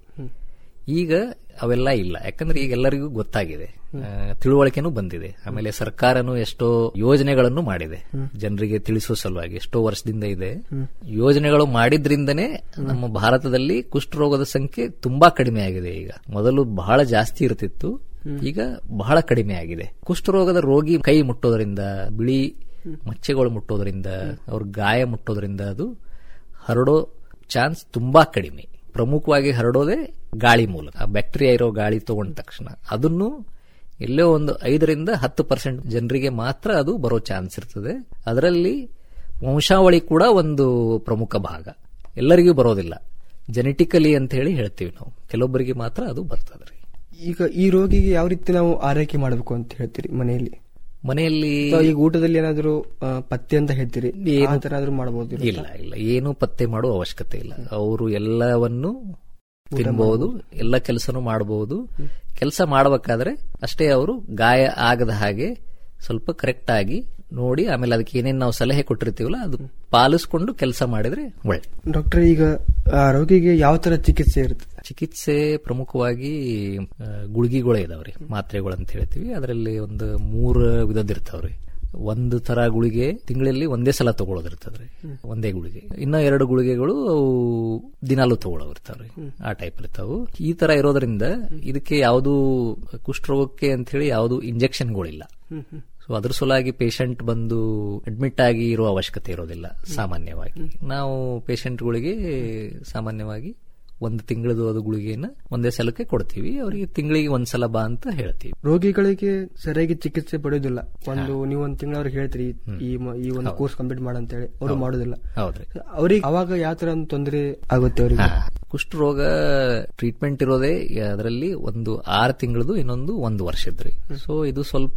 ಈಗ ಅವೆಲ್ಲ ಇಲ್ಲ ಯಾಕಂದ್ರೆ ಈಗ ಎಲ್ಲರಿಗೂ ಗೊತ್ತಾಗಿದೆ ಆ, ತಿಳುವಳಿಕೆನೂ ಬಂದಿದೆ ಆಮೇಲೆ ಸರ್ಕಾರನು ಎಷ್ಟೋ ಯೋಜನೆಗಳನ್ನು ಮಾಡಿದೆ ಜನರಿಗೆ ತಿಳಿಸುವ ಸಲುವಾಗಿ ಎಷ್ಟೋ ವರ್ಷದಿಂದ ಇದೆ ಯೋಜನೆಗಳು ಮಾಡಿದ್ರಿಂದನೇ ನಮ್ಮ ಭಾರತದಲ್ಲಿ ಕುಷ್ಠರೋಗದ ಸಂಖ್ಯೆ ತುಂಬಾ ಕಡಿಮೆ ಆಗಿದೆ ಈಗ ಮೊದಲು ಬಹಳ ಜಾಸ್ತಿ ಇರ್ತಿತ್ತು ಈಗ ಬಹಳ ಕಡಿಮೆ ಆಗಿದೆ ಕುಷ್ಠರೋಗದ ರೋಗಿ ಕೈ ಮುಟ್ಟೋದ್ರಿಂದ ಬಿಳಿ ಮಚ್ಚೆಗಳು ಮುಟ್ಟೋದ್ರಿಂದ ಅವ್ರ ಗಾಯ ಮುಟ್ಟೋದ್ರಿಂದ ಅದು ಹರಡೋ ಚಾನ್ಸ್ ತುಂಬಾ ಕಡಿಮೆ ಪ್ರಮುಖವಾಗಿ ಹರಡೋದೇ ಗಾಳಿ ಮೂಲಕ ಆ ಬ್ಯಾಕ್ಟೀರಿಯಾ ಇರೋ ಗಾಳಿ ತಗೊಂಡ ತಕ್ಷಣ ಅದನ್ನು ಎಲ್ಲೋ ಒಂದು ಐದರಿಂದ ಹತ್ತು ಪರ್ಸೆಂಟ್ ಜನರಿಗೆ ಮಾತ್ರ ಅದು ಬರೋ ಚಾನ್ಸ್ ಇರ್ತದೆ ಅದರಲ್ಲಿ ವಂಶಾವಳಿ ಕೂಡ ಒಂದು ಪ್ರಮುಖ ಭಾಗ ಎಲ್ಲರಿಗೂ ಬರೋದಿಲ್ಲ ಜೆನೆಟಿಕಲಿ ಅಂತ ಹೇಳಿ ಹೇಳ್ತೀವಿ ನಾವು ಕೆಲವೊಬ್ಬರಿಗೆ ಮಾತ್ರ ಅದು ಬರ್ತದೆ ರೀ ಈಗ ಈ ರೋಗಿಗೆ ಯಾವ ರೀತಿ ನಾವು ಆರೈಕೆ ಮಾಡಬೇಕು ಅಂತ ಹೇಳ್ತೀರಿ ಮನೆಯಲ್ಲಿ ಮನೆಯಲ್ಲಿ ಅಥವಾ ಈಗ ಊಟದಲ್ಲಿ ಏನಾದ್ರು ಆ, ಪಥ್ಯ ಅಂತ ಹೇಳ್ತೀರಿ ಆ ತರ ಏನಾದ್ರು ಮಾಡಬಹುದು ಇಲ್ಲ ಇಲ್ಲ ಏನು ಪತ್ತೆ ಮಾಡುವ ಅವಶ್ಯಕತೆ ಇಲ್ಲ ಅವರು ಎಲ್ಲವನ್ನು ತಿನ್ಬಹುದು ಎಲ್ಲ ಕೆಲಸನೂ ಮಾಡಬಹುದು ಕೆಲಸ ಮಾಡಬೇಕಾದ್ರೆ ಅಷ್ಟೇ ಅವರು ಗಾಯ ಆಗದ ಹಾಗೆ ಸ್ವಲ್ಪ ಕರೆಕ್ಟ್ ಆಗಿ ನೋಡಿ ಆಮೇಲೆ ಅದಕ್ಕೆ ಏನೇನು ನಾವು ಸಲಹೆ ಕೊಟ್ಟಿರ್ತೀವಲ್ಲ ಅದು ಪಾಲಿಸ್ಕೊಂಡು ಕೆಲಸ ಮಾಡಿದ್ರೆ ಒಳ್ಳೆ ಡಾಕ್ಟರ್ ಈಗ ಆ ರೋಗಿಗೆ ಯಾವ ತರ ಚಿಕಿತ್ಸೆ ಇರುತ್ತೆ ಚಿಕಿತ್ಸೆ ಪ್ರಮುಖವಾಗಿ ಆ, ಗುಳಿಗೆಗಳೇ ಇದಾವ್ರಿ ಮಾತ್ರೆಗಳು ಅಂತ ಹೇಳ್ತೀವಿ ಅದರಲ್ಲಿ ಒಂದು ಮೂರು ವಿಧದಿರ್ತಾವ್ರಿ ಒಂದು ತರ ಗುಳಿಗೆ ತಿಂಗಳಲ್ಲಿ ಒಂದೇ ಸಲ ತಗೊಳ್ಳೋದಿರ್ತದ್ರಿ ಒಂದೇ ಗುಳಿಗೆ ಇನ್ನ ಎರಡು ಗುಳಿಗೆಗಳು ಅವು ದಿನಾಲು ತಗೊಳ್ಳೋವಿರ್ತಾವ್ರಿ ಆ ಟೈಪ್ ಇರ್ತಾವು ಈ ತರ ಇರೋದ್ರಿಂದ ಇದಕ್ಕೆ ಯಾವುದು ಕುಷ್ಠರೋಗಕ್ಕೆ ಅಂತ ಹೇಳಿ ಯಾವುದು ಇಂಜೆಕ್ಷನ್ಗಳಿಲ್ಲ ಸೊ ಅದ್ರ ಸಲುವಾಗಿ ಪೇಷಂಟ್ ಬಂದು ಅಡ್ಮಿಟ್ ಆಗಿ ಇರುವ ಅವಶ್ಯಕತೆ ಇರೋದಿಲ್ಲ ಸಾಮಾನ್ಯವಾಗಿ ನಾವು ಪೇಷಂಟ್ಗಳಿಗೆ ಸಾಮಾನ್ಯವಾಗಿ ಒಂದು ತಿಂಗಳದು ಅದು ಗುಳಿಗೆಯನ್ನ ಒಂದೇ ಸಲಕ್ಕೆ ಕೊಡ್ತೀವಿ ಅವರಿಗೆ ತಿಂಗಳಿಗೆ ಒಂದ್ಸಲ ಬಾ ಅಂತ ಹೇಳ್ತೀವಿ ರೋಗಿಗಳಿಗೆ ಸರಿಯಾಗಿ ಚಿಕಿತ್ಸೆ ಪಡೆಯೋದಿಲ್ಲ ಒಂದು ನೀವು ಒಂದ್ ತಿಂಗಳ ಅವ್ರಿಗೆ ಹೇಳ್ತೀರಿ ಈ ಮ- ಈ ಒಂದು ಕೋರ್ಸ್ ಕಂಪ್ಲೀಟ್ ಮಾಡಂತ ಹೇಳಿ ಅವರು ಮಾಡೋದಿಲ್ಲ ಹೌದ್ರಿ ಅವ್ರಿಗೆ ಅವಾಗ ಯಾವ ತರ ಒಂದು ತೊಂದರೆ ಆಗುತ್ತೆ ಅವರಿಗೆ ಹಾ. ಕುಷ್ಠರೋಗ ಟ್ರೀಟ್ಮೆಂಟ್ ಇರೋದೇ ಅದರಲ್ಲಿ ಒಂದು ಆರು ತಿಂಗಳದು ಇನ್ನೊಂದು ಒಂದು ವರ್ಷದ್ರಿ ಸೊ ಇದು ಸ್ವಲ್ಪ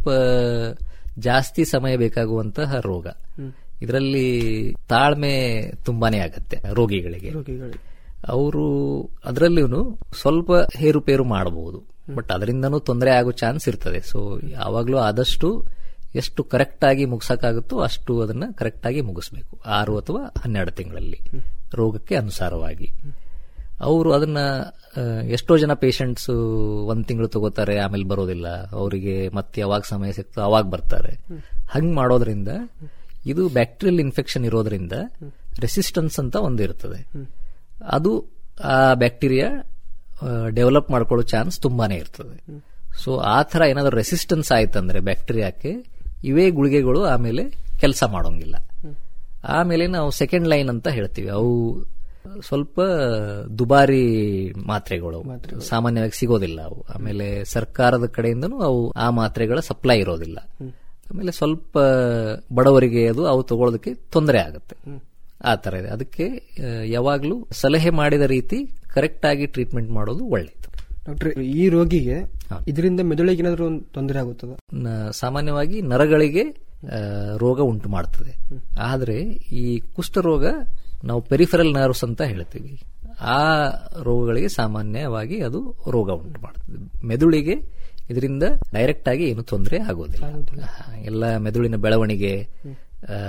ಜಾಸ್ತಿ ಸಮಯ ಬೇಕಾಗುವಂತಹ ರೋಗ ಇದರಲ್ಲಿ ತಾಳ್ಮೆ ತುಂಬಾನೇ ಆಗತ್ತೆ ರೋಗಿಗಳಿಗೆ ರೋಗಿಗಳಿಗೆ ಅವರು ಅದರಲ್ಲಿಯೂ ಸ್ವಲ್ಪ ಹೇರುಪೇರು ಮಾಡಬಹುದು ಬಟ್ ಅದರಿಂದನೂ ತೊಂದರೆ ಆಗೋ ಚಾನ್ಸ್ ಇರ್ತದೆ ಸೊ ಯಾವಾಗಲೂ ಆದಷ್ಟು ಎಷ್ಟು ಕರೆಕ್ಟ್ ಆಗಿ ಮುಗಿಸಕ್ಕಾಗುತ್ತೋ ಅಷ್ಟು ಅದನ್ನ ಕರೆಕ್ಟ್ ಆಗಿ ಮುಗಿಸ್ಬೇಕು ಆರು ಅಥವಾ ಹನ್ನೆರಡು ತಿಂಗಳಲ್ಲಿ ರೋಗಕ್ಕೆ ಅನುಸಾರವಾಗಿ ಅವರು ಅದನ್ನ ಆ, ಎಷ್ಟೋ ಜನ ಪೇಷಂಟ್ಸ್ ಒಂದ್ ತಿಂಗಳು ತಗೋತಾರೆ ಆಮೇಲೆ ಬರೋದಿಲ್ಲ ಅವರಿಗೆ ಮತ್ತೆ ಯಾವಾಗ ಸಮಯ ಸಿಗ್ತೋ ಅವಾಗ ಬರ್ತಾರೆ ಹಂಗ್ ಮಾಡೋದ್ರಿಂದ ಇದು ಬ್ಯಾಕ್ಟೀರಿಯಲ್ ಇನ್ಫೆಕ್ಷನ್ ಇರೋದ್ರಿಂದ ರೆಸಿಸ್ಟೆನ್ಸ್ ಅಂತ ಒಂದು ಇರ್ತದೆ ಅದು ಆ ಬ್ಯಾಕ್ಟೀರಿಯಾ ಡೆವಲಪ್ ಮಾಡ್ಕೊಳ್ಳೋ ಚಾನ್ಸ್ ತುಂಬಾನೇ ಇರ್ತದೆ ಸೊ ಆ ತರ ಏನಾದ್ರು ರೆಸಿಸ್ಟೆನ್ಸ್ ಆಯ್ತಂದ್ರೆ ಬ್ಯಾಕ್ಟೀರಿಯಾಕ್ಕೆ ಇವೇ ಗುಳಿಗೆಗಳು ಆಮೇಲೆ ಕೆಲಸ ಮಾಡೋಂಗಿಲ್ಲ ಆಮೇಲೆ ನಾವು ಸೆಕೆಂಡ್ ಲೈನ್ ಅಂತ ಹೇಳ್ತೀವಿ ಅವು ಸ್ವಲ್ಪ ದುಬಾರಿ ಮಾತ್ರೆಗಳು ಸಾಮಾನ್ಯವಾಗಿ ಸಿಗೋದಿಲ್ಲ ಅವು ಆಮೇಲೆ ಸರ್ಕಾರದ ಕಡೆಯಿಂದನೂ ಅವು ಆ ಮಾತ್ರೆಗಳ ಸಪ್ಲೈ ಇರೋದಿಲ್ಲ ಆಮೇಲೆ ಸ್ವಲ್ಪ ಬಡವರಿಗೆ ಅದು ಅವು ತಗೊಳ್ಳೋದಕ್ಕೆ ತೊಂದರೆ ಆಗುತ್ತೆ ಆ ತರ ಇದೆ ಅದಕ್ಕೆ ಆ, ಯಾವಾಗ್ಲೂ ಸಲಹೆ ಮಾಡಿದ ರೀತಿ ಕರೆಕ್ಟ್ ಆಗಿ ಟ್ರೀಟ್ಮೆಂಟ್ ಮಾಡೋದು ಒಳ್ಳೆಯದು ಡಾಕ್ಟರ್ ಈ ರೋಗಿಗೆ ಇದರಿಂದ ಮೆದುಳಿಗೆ ಏನಾದ್ರು ಒಂದು ತೊಂದರೆ ಆಗುತ್ತದ ನ- ಸಾಮಾನ್ಯವಾಗಿ ನರಗಳಿಗೆ ಆ, ರೋಗ ಉಂಟು ಮಾಡ್ತದೆ ಆದ್ರೆ ಈ ಕುಷ್ಠರೋಗ ನಾವು ಪೆರಿಫರಲ್ ನರ್ವ್ಸ್ ಅಂತ ಹೇಳ್ತೀವಿ ಆ ರೋಗಗಳಿಗೆ ಸಾಮಾನ್ಯವಾಗಿ ಅದು ರೋಗ ಉಂಟು ಮಾಡ್ತದೆ ಮೆದುಳಿಗೆ ಇದರಿಂದ ಡೈರೆಕ್ಟ್ ಆಗಿ ಏನು ತೊಂದರೆ ಆಗೋದಿಲ್ಲ ಹಾ, ಎಲ್ಲ ಮೆದುಳಿನ ಬೆಳವಣಿಗೆ ಆ,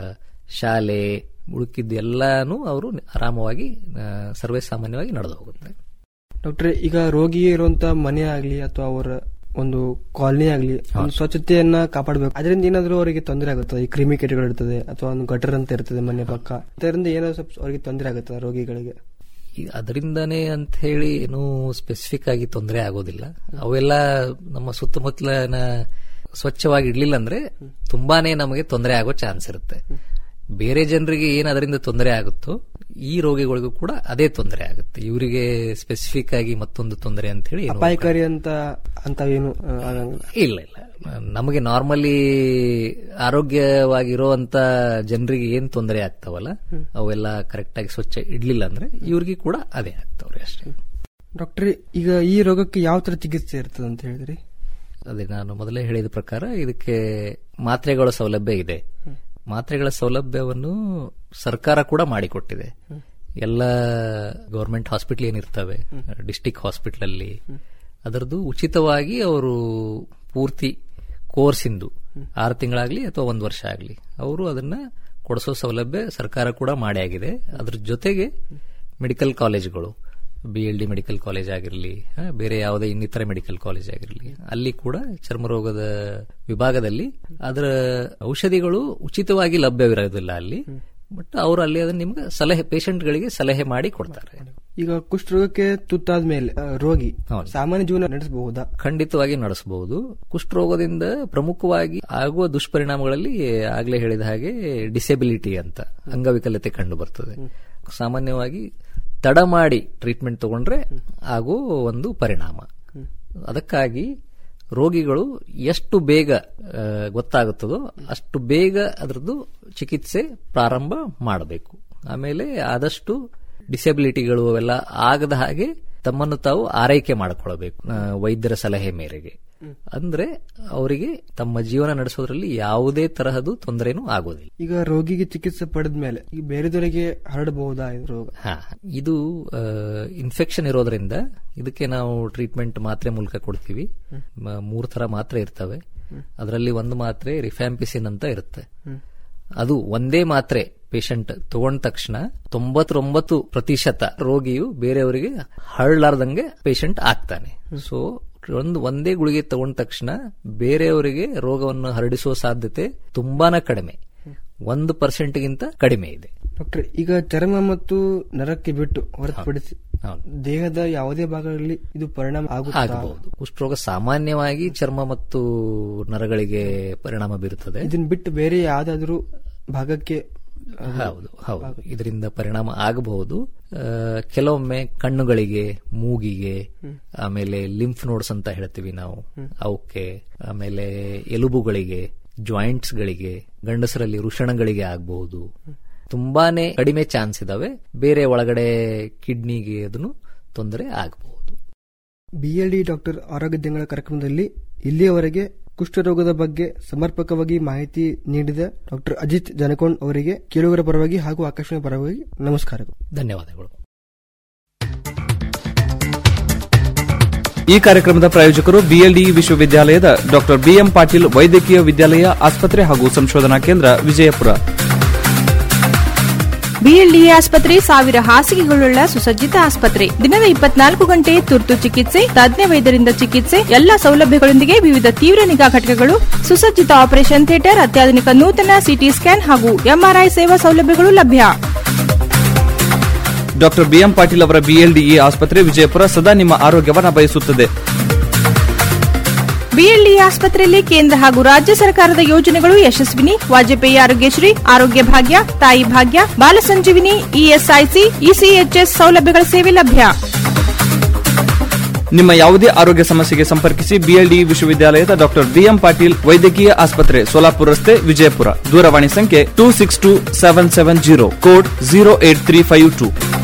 ಶಾಲೆ ಉಳುಕಿದ್ದು ಎಲ್ಲಾನು ಅವರು ಆರಾಮವಾಗಿ ಆ, ಸರ್ವೇ ಸಾಮಾನ್ಯವಾಗಿ ನಡೆದು ಹೋಗುತ್ತೆ ಡಾಕ್ಟರ್ ಈಗ ರೋಗಿ ಇರುವಂತ ಮನೆ ಆಗ್ಲಿ ಅಥವಾ ಅವರ ಒಂದು ಕಾಲನಿ ಆಗ್ಲಿ ಒಂದು ಸ್ವಚ್ಛತೆಯನ್ನ ಕಾಪಾಡಬೇಕು ಅದರಿಂದ ಏನಾದ್ರು ಅವರಿಗೆ ತೊಂದರೆ ಆಗುತ್ತದೆ ಈ ಕ್ರಿಮಿ ಕೀಟಗಳು ಇರ್ತದೆ ಅಥವಾ ಒಂದು ಗಟರ್ ಅಂತ ಇರ್ತದೆ ಮನೆ ಪಕ್ಕ ಇದರಿಂದ ಏನಾದ್ರು ಸ್ವಲ್ಪ ಅವರಿಗೆ ತೊಂದರೆ ಆಗುತ್ತದೆ ರೋಗಿಗಳಿಗೆ ಈ ಅದರಿಂದಾನೇ ಅಂತ ಹೇಳಿ ಏನು ಸ್ಪೆಸಿಫಿಕ್ ಆಗಿ ತೊಂದರೆ ಆಗೋದಿಲ್ಲ ಅವೆಲ್ಲ ನಮ್ಮ ಸುತ್ತಮುತ್ತಲಿನ ಸ್ವಚ್ಛವಾಗಿ ಇಡ್ಲಿಲ್ಲ ಅಂದ್ರೆ ತುಂಬಾನೇ ನಮಗೆ ತೊಂದರೆ ಆಗೋ ಚಾನ್ಸ್ ಇರುತ್ತೆ ಬೇರೆ ಜನರಿಗೆ ಏನ್ ಅದರಿಂದ ತೊಂದರೆ ಆಗುತ್ತೋ ಈ ರೋಗಿಗಳಿಗೂ ಕೂಡ ಅದೇ ತೊಂದರೆ ಆಗುತ್ತೆ ಇವರಿಗೆ ಸ್ಪೆಸಿಫಿಕ್ ಆಗಿ ಮತ್ತೊಂದು ತೊಂದರೆ ಅಂತ ಹೇಳಿ ಏನು ಅಪಾಯಕಾರಿ ಅಂತ ಅಂತ ಏನು ಆ, ಆಗಂಗಿಲ್ಲ ಇಲ್ಲ ಇಲ್ಲ ನಮಗೆ ನಾರ್ಮಲಿ ಆರೋಗ್ಯವಾಗಿರುವಂತ ಜನರಿಗೆ ಏನ್ ತೊಂದರೆ ಆಗ್ತಾವಲ್ಲ ಅವೆಲ್ಲ ಕರೆಕ್ಟ್ ಆಗಿ ಸ್ವಚ್ಛ ಇಡ್ಲಿಲ್ಲ ಅಂದ್ರೆ ಇವ್ರಿಗೆ ಕೂಡ ಅದೇ ಆಗ್ತಾವ್ರಿ ಅಷ್ಟೇ ಡಾಕ್ಟರ್ ಈಗ ಈ ರೋಗಕ್ಕೆ ಯಾವ ತರ ಚಿಕಿತ್ಸೆ ಇರ್ತದೆ ಅಂತ ಹೇಳಿದ್ರಿ ಅದೇ ನಾನು ಮೊದಲೇ ಹೇಳಿದ ಪ್ರಕಾರ ಇದಕ್ಕೆ ಮಾತ್ರೆಗಳ ಸೌಲಭ್ಯ ಇದೆ ಮಾತ್ರೆಗಳ ಸೌಲಭ್ಯವನ್ನು ಸರ್ಕಾರ ಕೂಡ ಮಾಡಿಕೊಟ್ಟಿದೆ ಎಲ್ಲ ಗೌರ್ಮೆಂಟ್ ಹಾಸ್ಪಿಟಲ್ ಏನಿರ್ತವೆ ಡಿಸ್ಟಿಕ್ ಹಾಸ್ಪಿಟಲ್ ಅಲ್ಲಿ ಅದರದ್ದು ಉಚಿತವಾಗಿ ಅವರು ಪೂರ್ತಿ ಕೋರ್ಸ್ ಇಂದು ಆರು ತಿಂಗಳಾಗ್ಲಿ ಅಥವಾ ಒಂದು ವರ್ಷ ಆಗ್ಲಿ ಅವರು ಅದನ್ನ ಕೊಡಿಸೋ ಸೌಲಭ್ಯ ಸರ್ಕಾರ ಕೂಡ ಮಾಡಿ ಆಗಿದೆ ಅದ್ರ ಜೊತೆಗೆ ಮೆಡಿಕಲ್ ಕಾಲೇಜುಗಳು B L D medical college ಆಗಿರಲಿ ಬೇರೆ ಯಾವುದೇ ಇನ್ನಿತರ ಮೆಡಿಕಲ್ ಕಾಲೇಜ್ ಆಗಿರಲಿ ಅಲ್ಲಿ ಕೂಡ ಚರ್ಮರೋಗದ ವಿಭಾಗದಲ್ಲಿ ಅದರ ಔಷಧಿಗಳು ಉಚಿತವಾಗಿ ಲಭ್ಯವಿರೋದಿಲ್ಲ ಅಲ್ಲಿ ಬಟ್ ಅವರು ಅಲ್ಲಿ ಅದನ್ನ ನಿಮ್ಗೆ ಸಲಹೆ ಪೇಷಂಟ್ಗಳಿಗೆ ಸಲಹೆ ಮಾಡಿ ಕೊಡ್ತಾರೆ ಈಗ ಕುಷ್ಠರೋಗಕ್ಕೆ ತುತ್ತಾದ ಮೇಲೆ ಆ, ರೋಗಿ ಹೌದು. ಸಾಮಾನ್ಯ ಜೀವನ ನಡೆಸಬಹುದಾ ಖಂಡಿತವಾಗಿ ನಡೆಸಬಹುದು ಕುಷ್ಠರೋಗದಿಂದ ಪ್ರಮುಖವಾಗಿ ಆಗುವ ದುಷ್ಪರಿಣಾಮಗಳಲ್ಲಿ ಆಗ್ಲೇ ಹೇಳಿದ ಹಾಗೆ ಡಿಸೆಬಿಲಿಟಿ ಅಂತ ಅಂಗವಿಕಲತೆ ಕಂಡು ಬರ್ತದೆ ಸಾಮಾನ್ಯವಾಗಿ ತಡ ಮಾಡಿ ಟ್ರೀಟ್ಮೆಂಟ್ ತಗೊಂಡ್ರೆ ಆಗೋ ಒಂದು ಪರಿಣಾಮ ಅದಕ್ಕಾಗಿ ರೋಗಿಗಳು ಎಷ್ಟು ಬೇಗ ಆ, ಗೊತ್ತಾಗುತ್ತದೋ ಅಷ್ಟು ಬೇಗ ಅದರದ್ದು ಚಿಕಿತ್ಸೆ ಪ್ರಾರಂಭ ಮಾಡಬೇಕು ಆಮೇಲೆ ಆದಷ್ಟು ಡಿಸೆಬಿಲಿಟಿಗಳು ಅವೆಲ್ಲ ಆಗದ ಹಾಗೆ ತಮ್ಮನ್ನು ತಾವು ಆರೈಕೆ ಮಾಡಿಕೊಳ್ಳಬೇಕು ಆ, ವೈದ್ಯರ ಸಲಹೆ ಮೇರೆಗೆ ಅಂದ್ರೆ ಅವರಿಗೆ ತಮ್ಮ ಜೀವನ ನಡೆಸೋದ್ರಲ್ಲಿ ಯಾವುದೇ ತರಹದ ತೊಂದರೆನೂ ಆಗೋದಿಲ್ಲ ಈಗ ರೋಗಿಗೆ ಚಿಕಿತ್ಸೆ ಪಡೆದ ಮೇಲೆ ಈಗ ಬೇರೆದವರಿಗೆ ಹರಡಬಹುದಾ ಇದು ರೋಗ ಹಾ ಇದು ಇನ್ಫೆಕ್ಷನ್ ಇರೋದ್ರಿಂದ ಇದಕ್ಕೆ ನಾವು ಟ್ರೀಟ್ಮೆಂಟ್ ಮಾತ್ರೆ ಮೂಲಕ ಕೊಡ್ತೀವಿ ಮ- ಮೂರ್ ತರ ಮಾತ್ರೆ ಇರ್ತವೆ ಅದರಲ್ಲಿ ಒಂದು ಮಾತ್ರೆ ರಿಫ್ಯಾಂಪಿಸಿನ್ ಅಂತ ಇರುತ್ತೆ ಅದು ಒಂದೇ ಮಾತ್ರೆ ಪೇಷಂಟ್ ತಗೊಂಡ ತಕ್ಷಣ ತೊಂಬತ್ತೊಂಬತ್ತು ಪ್ರತಿಶತ ರೋಗಿಯು ಬೇರೆಯವರಿಗೆ ಹರಳಾರ್ದಂಗೆ ಪೇಷಂಟ್ ಆಗ್ತಾನೆ ಸೊ ಒಂದು ಒಂದೇ ಗುಳಿಗೆ ತಗೊಂಡ ತಕ್ಷಣ ಬೇರೆಯವರಿಗೆ ರೋಗವನ್ನು ಹರಡಿಸುವ ಸಾಧ್ಯತೆ ತುಂಬಾನೇ ಕಡಿಮೆ ಒಂದು ಪರ್ಸೆಂಟ್ಗಿಂತ ಕಡಿಮೆ ಇದೆ ಡಾಕ್ಟರ್ ಈಗ ಚರ್ಮ ಮತ್ತು ನರಕ್ಕೆ ಬಿಟ್ಟು ಹೊರತುಪಡಿಸಿ ಹೌದು. ದೇಹದ ಯಾವುದೇ ಭಾಗಗಳಲ್ಲಿ ಇದು ಪರಿಣಾಮ ಆಗುತ್ತಾ ಆಗಬಹುದು ಕುಷ್ಠರೋಗ ಸಾಮಾನ್ಯವಾಗಿ ಚರ್ಮ ಮತ್ತು ನರಗಳಿಗೆ ಪರಿಣಾಮ ಬೀರುತ್ತದೆ ಇದನ್ನ ಬಿಟ್ಟು ಬೇರೆ ಯಾವ್ದಾದ್ರು ಭಾಗಕ್ಕೆ ಹೌದು ಹೌದು ಇದರಿಂದ ಪರಿಣಾಮ ಆಗಬಹುದು ಆ, ಕೆಲವೊಮ್ಮೆ ಕಣ್ಣುಗಳಿಗೆ ಮೂಗಿಗೆ ಆಮೇಲೆ ಲಿಂಫ್ ನೋಡ್ಸ್ ಅಂತ ಹೇಳ್ತೀವಿ ನಾವು ಅವಕ್ಕೆ ಆಮೇಲೆ ಎಲುಬುಗಳಿಗೆ ಜಾಯಿಂಟ್ಸ್ ಗಳಿಗೆ ಗಂಡಸರಲ್ಲಿ ವೃಷಣಗಳಿಗೆ ಆಗಬಹುದು ತುಂಬಾನೇ ಕಡಿಮೆ ಚಾನ್ಸ್ ಇದಾವೆ ಬೇರೆ ಒಳಗಡೆ ಕಿಡ್ನಿಗೆ ಅದನ್ನು ತೊಂದರೆ ಆಗಬಹುದು ಬಿಎಲ್ಡಿ ಡಾಕ್ಟರ್ ಆರೋಗ್ಯ ದಿನಗಳ ಕಾರ್ಯಕ್ರಮದಲ್ಲಿ ಇಲ್ಲಿಯವರೆಗೆ ಕುಷ್ಠರೋಗದ ಬಗ್ಗೆ ಸಮರ್ಪಕವಾಗಿ ಮಾಹಿತಿ ನೀಡಿದ ಡಾಕ್ಟರ್ ಅಜಿತ್ ಜನಕೊಂಡ್ ಅವರಿಗೆ ಕೇಳುಗರ ಪರವಾಗಿ ಹಾಗೂ ಆಕಾಶವಾಣಿ ಪರವಾಗಿ ನಮಸ್ಕಾರಗಳು ಧನ್ಯವಾದಗಳು ಈ ಕಾರ್ಯಕ್ರಮದ ಪ್ರಾಯೋಜಕರು ಬಿಎಲ್ಡಿ ವಿಶ್ವವಿದ್ಯಾಲಯದ ಡಾಕ್ಟರ್ ಬಿಎಂ ಪಾಟೀಲ್ ವೈದ್ಯಕೀಯ ವಿದ್ಯಾಲಯ ಆಸ್ಪತ್ರೆ ಹಾಗೂ ಸಂಶೋಧನಾ ಕೇಂದ್ರ ವಿಜಯಪುರ ಬಿಎಲ್ಡಿಎ ಆಸ್ಪತ್ರೆ ಸಾವಿರ ಹಾಸಿಗೆಗಳುಳ್ಳ ಸುಸಜ್ಜಿತ ಆಸ್ಪತ್ರೆ ದಿನದ ಇಪ್ಪತ್ನಾಲ್ಕು ಗಂಟೆ ತುರ್ತು ಚಿಕಿತ್ಸೆ ತಜ್ಞ ವೈದ್ಯರಿಂದ ಚಿಕಿತ್ಸೆ ಎಲ್ಲಾ ಸೌಲಭ್ಯಗಳೊಂದಿಗೆ ವಿವಿಧ ತೀವ್ರ ನಿಗಾ ಘಟಕಗಳು ಸುಸಜ್ಜಿತ ಆಪರೇಷನ್ ಥಿಯೇಟರ್ ಅತ್ಯಾಧುನಿಕ ನೂತನ ಸಿಟಿ ಸ್ಕ್ಯಾನ್ ಹಾಗೂ ಎಂಆರ್ಐ ಸೇವಾ ಸೌಲಭ್ಯಗಳು ಲಭ್ಯ ಡಾಕ್ಟರ್ ಬಿಎಂ ಪಾಟೀಲ್ ಅವರ ಬಿಎಲ್ಡಿಇ ಆಸ್ಪತ್ರೆ ವಿಜಯಪುರ ಸದಾ ನಿಮ್ಮ ಆರೋಗ್ಯವನ್ನ ಬಯಸುತ್ತದೆ ಬಿಎಲ್ಡಿಎ ಆಸ್ಪತ್ರೆಯಲ್ಲಿ ಕೇಂದ್ರ ಹಾಗೂ ರಾಜ್ಯ ಸರ್ಕಾರದ ಯೋಜನೆಗಳು ಯಶಸ್ವಿನಿ ವಾಜಪೇಯಿ ಆರೋಗ್ಯಶ್ರೀ ಆರೋಗ್ಯ ಭಾಗ್ಯ ತಾಯಿ ಭಾಗ್ಯ ಬಾಲಸಂಜೀವಿನಿ ಇಎಸ್ಐಸಿ ಇಸಿಎಚ್ಎಸ್ ಸೌಲಭ್ಯಗಳ ಸೇವೆ ಲಭ್ಯ ನಿಮ್ಮ ಯಾವುದೇ ಆರೋಗ್ಯ ಸಮಸ್ಯೆಗೆ ಸಂಪರ್ಕಿಸಿ ಬಿಎಲ್ಡಿ ವಿಶ್ವವಿದ್ಯಾಲಯದ ಡಾಕ್ಟರ್ ಬಿಎಂ ಪಾಟೀಲ್ ವೈದ್ಯಕೀಯ ಆಸ್ಪತ್ರೆ ಸೋಲಾಪುರ ರಸ್ತೆ ವಿಜಯಪುರ ದೂರವಾಣಿ ಸಂಖ್ಯೆ two six two seven seven zero code zero eight three five two